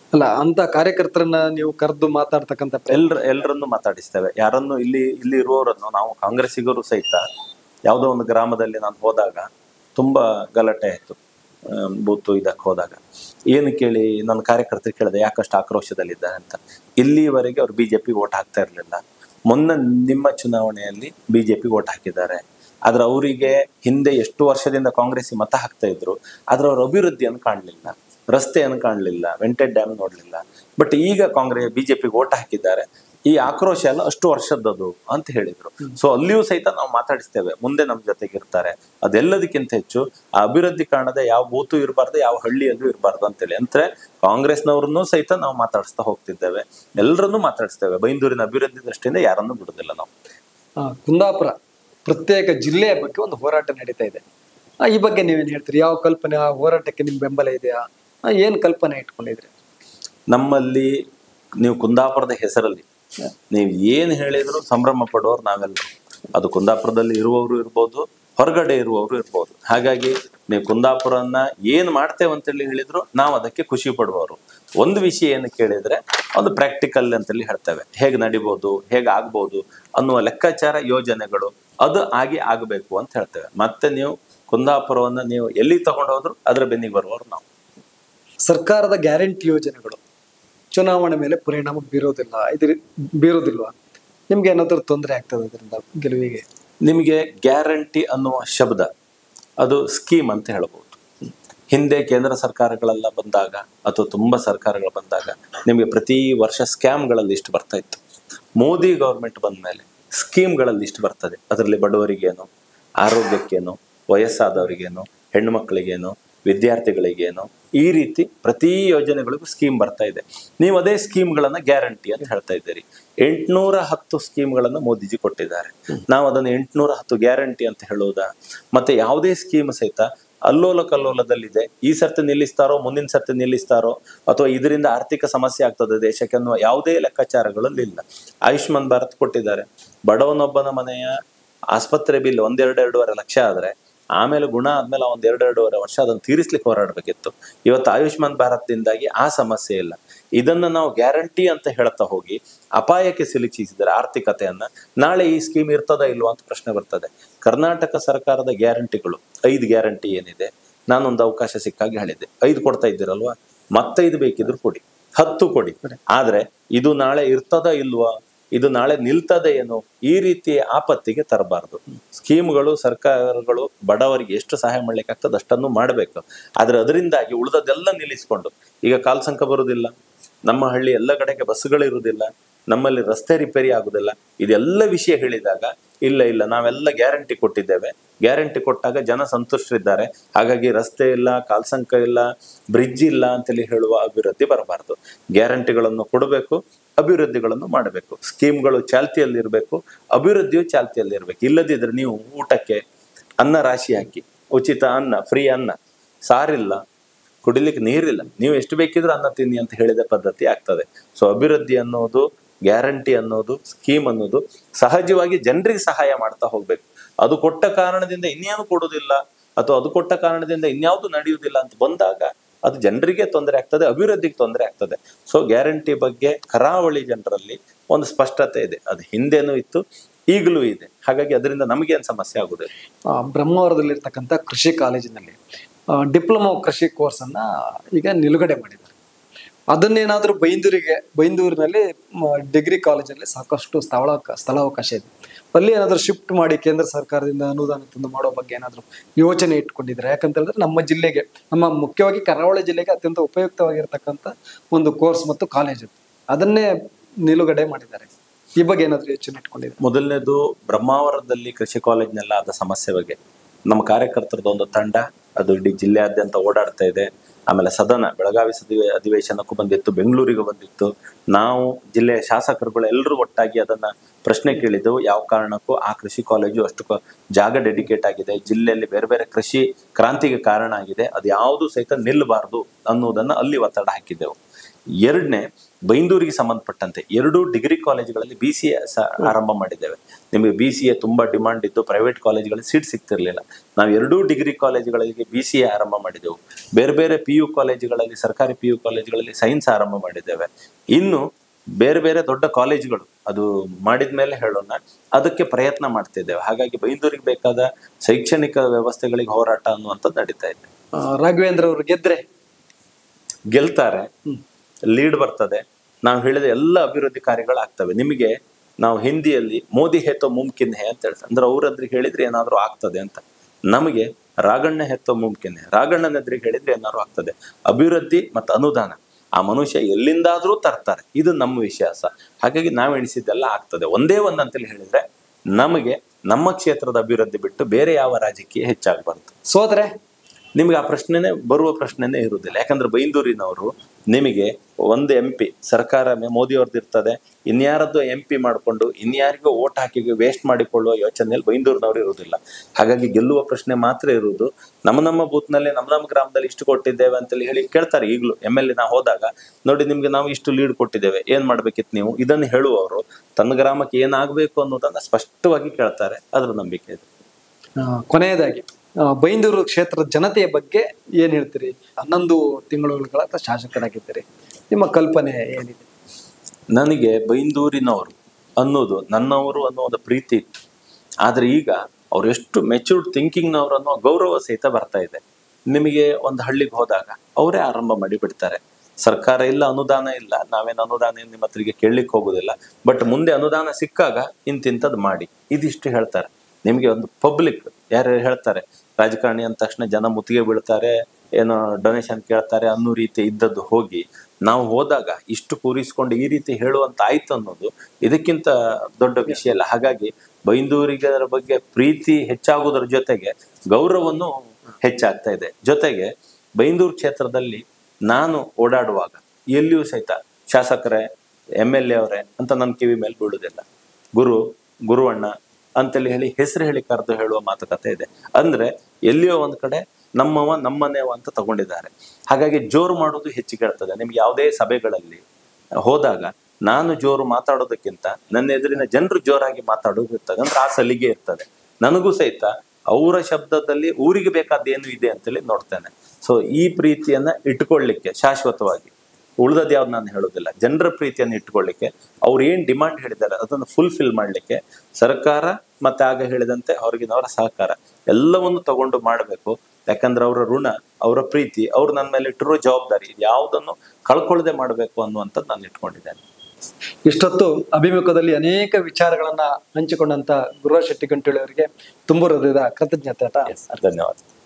ಅಲ್ಲ ಅಂತ ಕಾರ್ಯಕರ್ತರನ್ನ ನೀವು ಕರೆದು ಮಾತಾಡ್ತಕ್ಕಂಥ ಪ್ರಯತ್ನ ಎಲ್ರ ಎಲ್ರನ್ನು ಮಾತಾಡಿಸ್ತೇವೆ ಯಾರನ್ನು ಇಲ್ಲಿ ಇಲ್ಲಿ ಇರುವವರನ್ನು ನಾವು ಕಾಂಗ್ರೆಸ್ಸಿಗರು ಸಹಿತ ಯಾವುದೋ ಒಂದು ಗ್ರಾಮದಲ್ಲಿ ನಾನು ಹೋದಾಗ ತುಂಬಾ ಗಲಾಟೆ ಆಯ್ತು ಆಮ್, ಬೂತು ಇದಕ್ಕೆ ಹೋದಾಗ ಏನು ಕೇಳಿ ನನ್ನ ಕಾರ್ಯಕರ್ತರು ಕೇಳಿದೆ ಯಾಕಷ್ಟು ಆಕ್ರೋಶದಲ್ಲಿದ್ದಾರೆ ಅಂತ ಇಲ್ಲಿವರೆಗೆ ಅವ್ರು ಬಿಜೆಪಿ ಓಟ್ ಹಾಕ್ತಾ ಇರಲಿಲ್ಲ ಮೊನ್ನೆ ನಿಮ್ಮ ಚುನಾವಣೆಯಲ್ಲಿ ಬಿಜೆಪಿ ಓಟ್ ಹಾಕಿದ್ದಾರೆ ಆದ್ರೆ ಅವರಿಗೆ ಹಿಂದೆ ಎಷ್ಟು ವರ್ಷದಿಂದ ಕಾಂಗ್ರೆಸ್ ಮತ ಹಾಕ್ತಾ ಇದ್ರು ಆದ್ರೆ ಅವ್ರ ಅಭಿವೃದ್ಧಿಯನ್ನು ಕಾಣಲಿಲ್ಲ ರಸ್ತೆಯನ್ನು ಕಾಣಲಿಲ್ಲ ವೆಂಟೆಡ್ ಡ್ಯಾಮ್ ನೋಡ್ಲಿಲ್ಲ ಬಟ್ ಈಗ ಕಾಂಗ್ರೆಸ್ ಬಿಜೆಪಿಗೆ ಓಟ್ ಹಾಕಿದ್ದಾರೆ ಈ ಆಕ್ರೋಶ ಎಲ್ಲ ಅಷ್ಟು ವರ್ಷದದು ಅಂತ ಹೇಳಿದ್ರು ಸೊ ಅಲ್ಲಿಯೂ ಸಹಿತ ನಾವು ಮಾತಾಡಿಸ್ತೇವೆ ಮುಂದೆ ನಮ್ಮ ಜೊತೆಗೆ ಇರ್ತಾರೆ ಅದೆಲ್ಲದಕ್ಕಿಂತ ಹೆಚ್ಚು ಆ ಅಭಿವೃದ್ಧಿ ಕಾರಣದ ಯಾವ ಬೂತು ಇರಬಾರ್ದು ಯಾವ ಹಳ್ಳಿಯಲ್ಲೂ ಇರಬಾರ್ದು ಅಂತೇಳಿ ಅಂದ್ರೆ ಕಾಂಗ್ರೆಸ್ನವ್ರನ್ನೂ ಸಹಿತ ನಾವು ಮಾತಾಡಿಸ್ತಾ ಹೋಗ್ತಿದ್ದೇವೆ ಎಲ್ಲರನ್ನೂ ಮಾತಾಡಿಸ್ತೇವೆ ಬೈಂದೂರಿನ ಅಭಿವೃದ್ಧಿ ದೃಷ್ಟಿಯಿಂದ ಯಾರನ್ನೂ ಬಿಡುದಿಲ್ಲ ನಾವು ಆ, ಕುಂದಾಪುರ ಪ್ರತ್ಯೇಕ ಜಿಲ್ಲೆಯ ಬಗ್ಗೆ ಒಂದು ಹೋರಾಟ ನಡೀತಾ ಇದೆ ಆ, ಈ ಬಗ್ಗೆ ನೀವೇನ್ ಹೇಳ್ತೀರಿ ಯಾವ ಕಲ್ಪನೆ ಆ ಹೋರಾಟಕ್ಕೆ ನಿಮ್ ಬೆಂಬಲ ಇದೆಯಾ ಆ, ಏನ್ ಕಲ್ಪನೆ ಇಟ್ಕೊಂಡಿದ್ರಿ ನಮ್ಮಲ್ಲಿ ನೀವು ಕುಂದಾಪುರದ ಹೆಸರಲ್ಲಿ ನೀವು ಏನ್ ಹೇಳಿದ್ರು ಸಂಭ್ರಮ ಪಡುವವರು ನಾವೆಲ್ಲರೂ ಅದು ಕುಂದಾಪುರದಲ್ಲಿ ಇರುವವರು ಇರ್ಬೋದು ಹೊರಗಡೆ ಇರುವವರು ಇರ್ಬೋದು ಹಾಗಾಗಿ ನೀವು ಕುಂದಾಪುರನ್ನ ಏನ್ ಮಾಡ್ತೇವೆ ಅಂತೇಳಿ ಹೇಳಿದ್ರು ನಾವು ಅದಕ್ಕೆ ಖುಷಿ ಪಡುವವರು ಒಂದು ವಿಷಯ ಏನು ಕೇಳಿದ್ರೆ ಒಂದು ಪ್ರಾಕ್ಟಿಕಲ್ ಅಂತೇಳಿ ಹೇಳ್ತೇವೆ ಹೇಗೆ ನಡಿಬೋದು ಹೇಗೆ ಆಗ್ಬೋದು ಅನ್ನುವ ಲೆಕ್ಕಾಚಾರ ಯೋಜನೆಗಳು ಅದು ಆಗಿ ಆಗಬೇಕು ಅಂತ ಹೇಳ್ತೇವೆ ಮತ್ತೆ ನೀವು ಕುಂದಾಪುರವನ್ನ ನೀವು ಎಲ್ಲಿ ತಗೊಂಡೋದ್ರು ಅದ್ರ ಬೆನ್ನಿಗೆ ಬರುವವರು ನಾವು ಸರ್ಕಾರದ ಗ್ಯಾರಂಟಿ ಯೋಜನೆಗಳು ಚುನಾವಣೆ ಮೇಲೆ ಪರಿಣಾಮ ಬೀರೋದಿಲ್ಲ ಇದ್ರ ಬೀರೋದಿಲ್ವಾ ನಿಮ್ಗೆ ಏನಾದ್ರೂ ತೊಂದರೆ ಆಗ್ತದೆ ಅದರಿಂದ ಗೆಲುವಿಗೆ ನಿಮಗೆ ಗ್ಯಾರಂಟಿ ಅನ್ನುವ ಶಬ್ದ ಅದು ಸ್ಕೀಮ್ ಅಂತ ಹೇಳ್ಬೋದು ಹಿಂದೆ ಕೇಂದ್ರ ಸರ್ಕಾರಗಳೆಲ್ಲ ಬಂದಾಗ ಅಥವಾ ತುಂಬ ಸರ್ಕಾರಗಳು ಬಂದಾಗ ನಿಮಗೆ ಪ್ರತಿ ವರ್ಷ ಸ್ಕ್ಯಾಮ್ಗಳ ಲಿಸ್ಟ್ ಬರ್ತಾ ಇತ್ತು ಮೋದಿ ಗೌರ್ಮೆಂಟ್ ಬಂದ ಮೇಲೆ ಸ್ಕೀಮ್ಗಳ ಲಿಸ್ಟ್ ಬರ್ತದೆ ಅದರಲ್ಲಿ ಬಡವರಿಗೇನು ಆರೋಗ್ಯಕ್ಕೇನು ವಯಸ್ಸಾದವರಿಗೇನು ಹೆಣ್ಣು ಮಕ್ಕಳಿಗೇನು ವಿದ್ಯಾರ್ಥಿಗಳಿಗೇನು ಈ ರೀತಿ ಪ್ರತಿ ಯೋಜನೆಗಳಿಗೂ ಸ್ಕೀಮ್ ಬರ್ತಾ ಇದೆ ನೀವು ಅದೇ ಸ್ಕೀಮ್ಗಳನ್ನ ಗ್ಯಾರಂಟಿ ಅಂತ ಹೇಳ್ತಾ ಇದ್ದೀರಿ ಎಂಟ್ನೂರ ಹತ್ತು ಸ್ಕೀಮ್ಗಳನ್ನು ಮೋದಿಜಿ ಕೊಟ್ಟಿದ್ದಾರೆ ನಾವು ಅದನ್ನು ಎಂಟ್ನೂರ ಹತ್ತು ಗ್ಯಾರಂಟಿ ಅಂತ ಹೇಳುವುದಾ ಮತ್ತೆ ಯಾವುದೇ ಸ್ಕೀಮ್ ಸಹಿತ ಅಲ್ಲೋಲ ಕಲ್ಲೋಲದಲ್ಲಿದೆ ಈ ಸರ್ತಿ ನಿಲ್ಲಿಸ್ತಾರೋ ಮುಂದಿನ ಸರ್ತಿ ನಿಲ್ಲಿಸ್ತಾರೋ ಅಥವಾ ಇದರಿಂದ ಆರ್ಥಿಕ ಸಮಸ್ಯೆ ಆಗ್ತದೆ ದೇಶಕ್ಕೆ ಅನ್ನುವ ಯಾವುದೇ ಲೆಕ್ಕಾಚಾರಗಳಲ್ಲಿ ಇಲ್ಲ ಆಯುಷ್ಮಾನ್ ಭಾರತ್ ಕೊಟ್ಟಿದ್ದಾರೆ ಬಡವನೊಬ್ಬನ ಮನೆಯ ಆಸ್ಪತ್ರೆ ಬಿಲ್ ಒಂದೆರಡು ಎರಡೂವರೆ ಲಕ್ಷ ಆದ್ರೆ ಆಮೇಲೆ ಗುಣ ಆದ್ಮೇಲೆ ಒಂದ್ ಎರಡು ಎರಡೂವರೆ ವರ್ಷ ಅದನ್ನು ತೀರಿಸ್ಲಿಕ್ಕೆ ಹೋರಾಡಬೇಕಿತ್ತು ಇವತ್ತು ಆಯುಷ್ಮಾನ್ ಭಾರತ್ದಿಂದಾಗಿ ಆ ಸಮಸ್ಯೆ ಇಲ್ಲ ಇದನ್ನ ನಾವು ಗ್ಯಾರಂಟಿ ಅಂತ ಹೇಳ್ತಾ ಹೋಗಿ ಅಪಾಯಕ್ಕೆ ಸಿಲುಕಿಸಿದರೆ ಆರ್ಥಿಕತೆಯನ್ನ ನಾಳೆ ಈ ಸ್ಕೀಮ್ ಇರ್ತದ ಇಲ್ವಾ ಅಂತ ಪ್ರಶ್ನೆ ಬರ್ತದೆ ಕರ್ನಾಟಕ ಸರ್ಕಾರದ ಗ್ಯಾರಂಟಿಗಳು ಐದು ಗ್ಯಾರಂಟಿ ಏನಿದೆ ನಾನೊಂದು ಅವಕಾಶ ಸಿಕ್ಕಾಗ ಹೇಳಿದ್ದೆ ಐದು ಕೊಡ್ತಾ ಇದ್ದೀರಲ್ವಾ ಮತ್ತೈದು ಬೇಕಿದ್ರು ಕೊಡಿ ಹತ್ತು ಕೊಡಿ ಆದ್ರೆ ಇದು ನಾಳೆ ಇರ್ತದ ಇಲ್ವಾ ಇದು ನಾಳೆ ನಿಲ್ತದೆ ಏನು ಈ ರೀತಿಯ ಆಪತ್ತಿಗೆ ತರಬಾರದು ಸ್ಕೀಮ್ಗಳು ಸರ್ಕಾರಗಳು ಬಡವರಿಗೆ ಎಷ್ಟು ಸಹಾಯ ಮಾಡ್ಲಿಕ್ಕೆ ಆಗ್ತದೆ ಅಷ್ಟನ್ನು ಮಾಡಬೇಕು ಆದ್ರೆ ಅದರಿಂದಾಗಿ ಉಳಿದದೆಲ್ಲ ನಿಲ್ಲಿಸ್ಕೊಂಡು ಈಗ ಕಾಲ್ ಸಂಖ್ಯೆ ಬರುವುದಿಲ್ಲ ನಮ್ಮ ಹಳ್ಳಿ ಎಲ್ಲ ಕಡೆಗೆ ಬಸ್ಸುಗಳು ಇರುವುದಿಲ್ಲ ನಮ್ಮಲ್ಲಿ ರಸ್ತೆ ರಿಪೇರಿ ಆಗುದಿಲ್ಲ ಇದೆಲ್ಲ ವಿಷಯ ಹೇಳಿದಾಗ ಇಲ್ಲ ಇಲ್ಲ ನಾವೆಲ್ಲ ಗ್ಯಾರಂಟಿ ಕೊಟ್ಟಿದ್ದೇವೆ ಗ್ಯಾರಂಟಿ ಕೊಟ್ಟಾಗ ಜನ ಸಂತುಷ್ಟರಿದ್ದಾರೆ ಹಾಗಾಗಿ ರಸ್ತೆ ಇಲ್ಲ ಕಾಲ್ಸಂಕ ಇಲ್ಲ ಬ್ರಿಡ್ಜ್ ಇಲ್ಲ ಅಂತೇಳಿ ಹೇಳುವ ಅಭಿವೃದ್ಧಿ ಬರಬಾರದು ಗ್ಯಾರಂಟಿಗಳನ್ನು ಕೊಡಬೇಕು ಅಭಿವೃದ್ಧಿಗಳನ್ನು ಮಾಡಬೇಕು ಸ್ಕೀಮ್ಗಳು ಚಾಲ್ತಿಯಲ್ಲಿರಬೇಕು ಅಭಿವೃದ್ಧಿಯು ಚಾಲ್ತಿಯಲ್ಲಿರ್ಬೇಕು ಇಲ್ಲದಿದ್ರೆ ನೀವು ಊಟಕ್ಕೆ ಅನ್ನ ರಾಶಿ ಹಾಕಿ ಉಚಿತ ಅನ್ನ ಫ್ರೀ ಅನ್ನ ಸಾರಿಲ್ಲ ಕುಡಿಲಿಕ್ಕೆ ನೀರಿಲ್ಲ ನೀವು ಎಷ್ಟು ಬೇಕಿದ್ರೂ ಅನ್ನ ತಿನ್ನಿ ಅಂತ ಹೇಳಿದ ಪದ್ಧತಿ ಆಗ್ತದೆ ಸೊ ಅಭಿವೃದ್ಧಿ ಅನ್ನೋದು ಗ್ಯಾರಂಟಿ ಅನ್ನೋದು ಸ್ಕೀಮ್ ಅನ್ನೋದು ಸಹಜವಾಗಿ ಜನರಿಗೆ ಸಹಾಯ ಮಾಡ್ತಾ ಹೋಗ್ಬೇಕು ಅದು ಕೊಟ್ಟ ಕಾರಣದಿಂದ ಇನ್ನೇನು ಕೊಡುವುದಿಲ್ಲ ಅಥವಾ ಅದು ಕೊಟ್ಟ ಕಾರಣದಿಂದ ಇನ್ಯಾವುದು ನಡೆಯುವುದಿಲ್ಲ ಅಂತ ಬಂದಾಗ ಅದು ಜನರಿಗೆ ತೊಂದರೆ ಆಗ್ತದೆ ಅಭಿವೃದ್ಧಿಗೆ ತೊಂದರೆ ಆಗ್ತದೆ ಸೊ ಗ್ಯಾರಂಟಿ ಬಗ್ಗೆ ಕರಾವಳಿ ಜನರಲ್ಲಿ ಒಂದು ಸ್ಪಷ್ಟತೆ ಇದೆ ಅದು ಹಿಂದೆನೂ ಇತ್ತು ಈಗಲೂ ಇದೆ ಹಾಗಾಗಿ ಅದರಿಂದ ನಮಗೇನು ಸಮಸ್ಯೆ ಆಗುದಿಲ್ಲ ಆ, ಬ್ರಹ್ಮಾವರದಲ್ಲಿರ್ತಕ್ಕಂಥ ಕೃಷಿ ಕಾಲೇಜಿನಲ್ಲಿ ಡಿಪ್ಲೊಮಾ ಕೃಷಿ ಕೋರ್ಸ್ ಅನ್ನ ಈಗ ನಿಲುಗಡೆ ಮಾಡಿದ್ದಾರೆ ಅದನ್ನೇನಾದ್ರೂ ಬೈಂದೂರಿಗೆ ಬೈಂದೂರಿನಲ್ಲಿ ಡಿಗ್ರಿ ಕಾಲೇಜಲ್ಲಿ ಸಾಕಷ್ಟು ಸ್ಥಳ ಸ್ಥಳಾವಕಾಶ ಇದೆ ಅಲ್ಲಿ ಏನಾದ್ರೂ ಶಿಫ್ಟ್ ಮಾಡಿ ಕೇಂದ್ರ ಸರ್ಕಾರದಿಂದ ಅನುದಾನ ತಂದು ಮಾಡೋ ಬಗ್ಗೆ ಏನಾದ್ರೂ ಯೋಚನೆ ಇಟ್ಕೊಂಡಿದ್ರೆ ಯಾಕಂತ ಹೇಳಿದ್ರೆ ನಮ್ಮ ಜಿಲ್ಲೆಗೆ ನಮ್ಮ ಮುಖ್ಯವಾಗಿ ಕರಾವಳಿ ಜಿಲ್ಲೆಗೆ ಅತ್ಯಂತ ಉಪಯುಕ್ತವಾಗಿರ್ತಕ್ಕಂಥ ಒಂದು ಕೋರ್ಸ್ ಮತ್ತು ಕಾಲೇಜು ಅದನ್ನೇ ನಿಲುಗಡೆ ಮಾಡಿದ್ದಾರೆ ಈ ಬಗ್ಗೆ ಏನಾದ್ರೂ ಯೋಚನೆ ಇಟ್ಕೊಂಡಿದ್ರೆ ಮೊದಲನೇದು ಬ್ರಹ್ಮಾವರದಲ್ಲಿ ಕೃಷಿ ಕಾಲೇಜ್ನೆಲ್ಲ ಆದ ಸಮಸ್ಯೆ ಬಗ್ಗೆ ನಮ್ಮ ಕಾರ್ಯಕರ್ತರದ್ದು ಒಂದು ತಂಡ ಅದು ಇಡೀ ಜಿಲ್ಲೆಯಾದ್ಯಂತ ಓಡಾಡ್ತಾ ಇದೆ ಆಮೇಲೆ ಸದನ ಬೆಳಗಾವಿ ಸದಿವೆ ಅಧಿವೇಶನಕ್ಕೂ ಬಂದಿತ್ತು ಬೆಂಗಳೂರಿಗೂ ಬಂದಿತ್ತು ನಾವು ಜಿಲ್ಲೆಯ ಶಾಸಕರುಗಳು ಎಲ್ಲರೂ ಒಟ್ಟಾಗಿ ಅದನ್ನ ಪ್ರಶ್ನೆ ಕೇಳಿದ್ದು ಯಾವ ಕಾರಣಕ್ಕೂ ಆ ಕೃಷಿ ಕಾಲೇಜು ಅಷ್ಟು ಕ- ಜಾಗ ಡೆಡಿಕೇಟ್ ಆಗಿದೆ ಜಿಲ್ಲೆಯಲ್ಲಿ ಬೇರೆ ಬೇರೆ ಕೃಷಿ ಕ್ರಾಂತಿಗೆ ಕಾರಣ ಆಗಿದೆ ಅದು ಯಾವುದು ಸಹಿತ ನಿಲ್ಲಬಾರದು ಅನ್ನೋದನ್ನ ಅಲ್ಲಿ ಒತ್ತಡ ಹಾಕಿದ್ದೆವು ಎರಡನೇ ಬೈಂದೂರಿಗೆ ಸಂಬಂಧಪಟ್ಟಂತೆ ಎರಡು ಡಿಗ್ರಿ ಕಾಲೇಜುಗಳಲ್ಲಿ ಬಿ ಸಿ ಎ ಆರಂಭ ಮಾಡಿದ್ದೇವೆ ನಿಮಗೆ ಬಿ ಸಿ ಎ ತುಂಬ ಡಿಮಾಂಡ್ ಇದ್ದು ಪ್ರೈವೇಟ್ ಕಾಲೇಜುಗಳಲ್ಲಿ ಸೀಟ್ ಸಿಗ್ತಿರ್ಲಿಲ್ಲ ನಾವು ಎರಡೂ ಡಿಗ್ರಿ ಕಾಲೇಜುಗಳಿಗೆ ಬಿ ಸಿ ಎ ಆರಂಭ ಮಾಡಿದೆವು ಬೇರೆ ಬೇರೆ ಪಿ ಯು ಕಾಲೇಜುಗಳಲ್ಲಿ ಸರ್ಕಾರಿ ಪಿ ಯು ಕಾಲೇಜುಗಳಲ್ಲಿ ಸೈನ್ಸ್ ಆರಂಭ ಮಾಡಿದ್ದೇವೆ ಇನ್ನು ಬೇರೆ ಬೇರೆ ದೊಡ್ಡ ಕಾಲೇಜುಗಳು ಅದು ಮಾಡಿದ ಮೇಲೆ ಹೇಳೋಣ ಅದಕ್ಕೆ ಪ್ರಯತ್ನ ಮಾಡ್ತಿದ್ದೇವೆ ಹಾಗಾಗಿ ಬೈಂದೂರಿಗೆ ಬೇಕಾದ ಶೈಕ್ಷಣಿಕ ವ್ಯವಸ್ಥೆಗಳಿಗೆ ಹೋರಾಟ ಅನ್ನುವಂಥದ್ದು ನಡೀತಾ ಇದೆ ಆ, ರಾಘವೇಂದ್ರ ಅವರು ಗೆದ್ರೆ ಗೆಲ್ತಾರೆ ಲೀಡ್ ಬರ್ತದೆ ನಾವು ಹೇಳಿದ ಎಲ್ಲ ಅಭಿವೃದ್ಧಿ ಕಾರ್ಯಗಳು ಆಗ್ತವೆ ನಿಮಗೆ ನಾವು ಹಿಂದಿಯಲ್ಲಿ ಮೋದಿ ಹೆತ್ತೋ ಮುಮ್ಕಿನ್ ಹೇ ಅಂತ ಹೇಳ್ತಾರೆ ಅಂದ್ರೆ ಅವ್ರದ್ರಿಗೆ ಹೇಳಿದ್ರೆ ಏನಾದ್ರೂ ಆಗ್ತದೆ ಅಂತ ನಮಗೆ ರಾಗಣ್ಣ ಹೆತ್ತೋ ಮುಮ್ಕಿನ್ ಹೇ ರಾಗಣ್ಣನೆದ್ರಿಗೆ ಹೇಳಿದ್ರೆ ಏನಾದ್ರು ಆಗ್ತದೆ ಅಭಿವೃದ್ಧಿ ಮತ್ತು ಅನುದಾನ ಆ ಮನುಷ್ಯ ಎಲ್ಲಿಂದಾದ್ರೂ ತರ್ತಾರೆ ಇದು ನಮ್ಮ ವಿಶ್ವಾಸ ಹಾಗಾಗಿ ನಾವು ಎಣಿಸಿದ್ದೆಲ್ಲ ಆಗ್ತದೆ ಒಂದೇ ಒಂದು ಅಂತೇಳಿ ಹೇಳಿದ್ರೆ ನಮಗೆ ನಮ್ಮ ಕ್ಷೇತ್ರದ ಅಭಿವೃದ್ಧಿ ಬಿಟ್ಟು ಬೇರೆ ಯಾವ ರಾಜಕೀಯ ಹೆಚ್ಚಾಗಬಾರ್ದು ಸೋದ್ರೆ ನಿಮ್ಗೆ ಆ ಪ್ರಶ್ನೆನೇ ಬರುವ ಪ್ರಶ್ನೆನೇ ಇರುವುದಿಲ್ಲ ಯಾಕಂದ್ರೆ ಬೈಂದೂರಿನವರು ನಿಮಗೆ ಒಂದು ಎಂ ಪಿ ಸರ್ಕಾರ ಮೋದಿ ಅವ್ರದ್ದು ಇರ್ತದೆ ಇನ್ಯಾರದ್ದು ಎಂ ಪಿ ಮಾಡಿಕೊಂಡು ಇನ್ಯಾರಿಗೋ ಓಟ್ ಹಾಕಿ ವೇಸ್ಟ್ ಮಾಡಿಕೊಳ್ಳುವ ಯೋಚನೆಯಲ್ಲಿ ಬೈಂದೂರಿನವರು ಇರುವುದಿಲ್ಲ ಹಾಗಾಗಿ ಗೆಲ್ಲುವ ಪ್ರಶ್ನೆ ಮಾತ್ರ ಇರುವುದು ನಮ್ಮ ನಮ್ಮ ಬೂತ್ನಲ್ಲಿ ನಮ್ಮ ನಮ್ಮ ಗ್ರಾಮದಲ್ಲಿ ಇಷ್ಟು ಕೊಟ್ಟಿದ್ದೇವೆ ಅಂತೇಳಿ ಹೇಳಿ ಕೇಳ್ತಾರೆ ಈಗಲೂ ಎಮ್ ಎಲ್ ಎ ನಾವು ಹೋದಾಗ ನೋಡಿ ನಿಮ್ಗೆ ನಾವು ಇಷ್ಟು ಲೀಡ್ ಕೊಟ್ಟಿದ್ದೇವೆ ಏನ್ ಮಾಡ್ಬೇಕಿತ್ತು ನೀವು ಇದನ್ನು ಹೇಳುವವರು ತನ್ನ ಗ್ರಾಮಕ್ಕೆ ಏನಾಗಬೇಕು ಅನ್ನೋದನ್ನ ಸ್ಪಷ್ಟವಾಗಿ ಕೇಳ್ತಾರೆ ಅದ್ರ ನಂಬಿಕೆ ಇದೆ ಆ, ಕೊನೆಯದಾಗಿ ಆ, ಬೈಂದೂರು ಕ್ಷೇತ್ರದ ಜನತೆಯ ಬಗ್ಗೆ ಏನ್ ಹೇಳ್ತೀರಿ ಹನ್ನೊಂದು ತಿಂಗಳುಗಳ ಶಾಸಕರಾಗಿದ್ದೀರಿ ನಿಮ್ಮ ಕಲ್ಪನೆ ಏನಿದೆ ನನಗೆ ಬೈಂದೂರಿನವರು ಅನ್ನೋದು ನನ್ನವರು ಅನ್ನೋ ಒಂದು ಪ್ರೀತಿ ಇತ್ತು ಆದ್ರೆ ಈಗ ಅವ್ರು ಎಷ್ಟು ಮೆಚೂರ್ಡ್ ಥಿಂಕಿಂಗ್ನವರು ಅನ್ನೋ ಗೌರವ ಸಹಿತ ಬರ್ತಾ ಇದೆ ನಿಮಗೆ ಒಂದು ಹಳ್ಳಿಗೆ ಹೋದಾಗ ಅವರೇ ಆರಂಭ ಮಾಡಿ ಬಿಡ್ತಾರೆ ಸರ್ಕಾರ ಇಲ್ಲ ಅನುದಾನ ಇಲ್ಲ ನಾವೇನು ಅನುದಾನ ಏನ್ ನಿಮ್ಮ ಹತ್ರಿಗೆ ಕೇಳಲಿಕ್ಕೆ ಹೋಗೋದಿಲ್ಲ ಬಟ್ ಮುಂದೆ ಅನುದಾನ ಸಿಕ್ಕಾಗ ಇಂತಿಂಥದ್ದು ಮಾಡಿ ಇದಿಷ್ಟು ಹೇಳ್ತಾರೆ ನಿಮಗೆ ಒಂದು ಪಬ್ಲಿಕ್ ಯಾರು ಹೇಳ್ತಾರೆ ರಾಜಕಾರಣಿ ಅಂದ ತಕ್ಷಣ ಜನ ಮುತ್ತಿಗೆ ಬೀಳ್ತಾರೆ ಏನೋ ಡೊನೇಷನ್ ಕೇಳ್ತಾರೆ ಅನ್ನೋ ರೀತಿ ಇದ್ದದ್ದು ಹೋಗಿ ನಾವು ಹೋದಾಗ ಇಷ್ಟು ಕೂರಿಸ್ಕೊಂಡು ಈ ರೀತಿ ಹೇಳುವಂತ ಆಯ್ತು ಅನ್ನೋದು ಇದಕ್ಕಿಂತ ದೊಡ್ಡ ವಿಷಯ ಅಲ್ಲ ಹಾಗಾಗಿ ಬೈಂದೂರಿಗರ ಬಗ್ಗೆ ಪ್ರೀತಿ ಹೆಚ್ಚಾಗುವುದರ ಜೊತೆಗೆ ಗೌರವವನ್ನು ಹೆಚ್ಚಾಗ್ತಾ ಇದೆ ಜೊತೆಗೆ ಬೈಂದೂರು ಕ್ಷೇತ್ರದಲ್ಲಿ ನಾನು ಓಡಾಡುವಾಗ ಎಲ್ಲಿಯೂ ಸಹಿತ ಶಾಸಕರೇ ಎಮ್ ಎಲ್ ಎ ಅವರೇ ಅಂತ ನನ್ನ ಕಿವಿ ಮೇಲೆ ಬೀಳುವುದಿಲ್ಲ ಗುರು ಗುರುವಣ್ಣ ಅಂತೇಳಿ ಹೇಳಿ ಹೆಸರು ಹೇಳಿ ಕರೆದು ಹೇಳುವ ಮಾತುಕತೆ ಇದೆ ಅಂದ್ರೆ ಎಲ್ಲಿಯೋ ಒಂದ್ ಕಡೆ ನಮ್ಮವ ನಮ್ಮನೆವ ಅಂತ ತಗೊಂಡಿದ್ದಾರೆ ಹಾಗಾಗಿ ಜೋರು ಮಾಡೋದು ಹೆಚ್ಚಿಗೆ ಇರ್ತದೆ ನಿಮ್ಗೆ ಯಾವುದೇ ಸಭೆಗಳಲ್ಲಿ ಹೋದಾಗ ನಾನು ಜೋರು ಮಾತಾಡೋದಕ್ಕಿಂತ ನನ್ನ ಎದುರಿನ ಜನರು ಜೋರಾಗಿ ಮಾತಾಡೋದು ಇರ್ತದೆ ಅಂದ್ರೆ ಆ ಸಲಿಗೆ ಇರ್ತದೆ ನನಗೂ ಸಹಿತ ಅವರ ಶಬ್ದದಲ್ಲಿ ಊರಿಗೆ ಬೇಕಾದ ಏನು ಇದೆ ಅಂತೇಳಿ ನೋಡ್ತೇನೆ ಸೊ ಈ ಪ್ರೀತಿಯನ್ನ ಇಟ್ಕೊಳ್ಳಿಕ್ಕೆ ಶಾಶ್ವತವಾಗಿ ಉಳ್ದದ್ ಯಾವ್ದು ನಾನು ಹೇಳೋದಿಲ್ಲ ಜನರ ಪ್ರೀತಿಯನ್ನು ಇಟ್ಕೊಳ್ಳಿಕ್ಕೆ ಅವ್ರು ಏನ್ ಡಿಮಾಂಡ್ ಹೇಳಿದ್ದಾರೆ ಅದನ್ನು ಫುಲ್ಫಿಲ್ ಮಾಡ್ಲಿಕ್ಕೆ ಸರ್ಕಾರ ಮತ್ತೆ ಆಗ ಹೇಳಿದಂತೆ ಹೊರಗಿನವರ ಸಹಕಾರ ಎಲ್ಲವನ್ನು ತಗೊಂಡು ಮಾಡಬೇಕು ಯಾಕಂದ್ರೆ ಅವರ ಋಣ ಅವರ ಪ್ರೀತಿ ಅವ್ರು ನನ್ನ ಮೇಲೆ ಇಟ್ಟಿರೋ ಜವಾಬ್ದಾರಿ ಇದು ಯಾವುದನ್ನು ಕಳ್ಕೊಳ್ಳದೆ ಮಾಡಬೇಕು ಅನ್ನುವಂಥದ್ದು ನಾನು ಇಟ್ಕೊಂಡಿದ್ದೇನೆ ಇಷ್ಟೊತ್ತು ಅಭಿಮುಖದಲ್ಲಿ ಅನೇಕ ವಿಚಾರಗಳನ್ನ ಹಂಚಿಕೊಂಡಂತ ಗುರುರಾಜ್ ಶೆಟ್ಟಿ ಗಂಟೆಳಿ ಅವರಿಗೆ ತುಂಬ ಹೃದಯದ ಕೃತಜ್ಞತೆ ಆಟ ಧನ್ಯವಾದ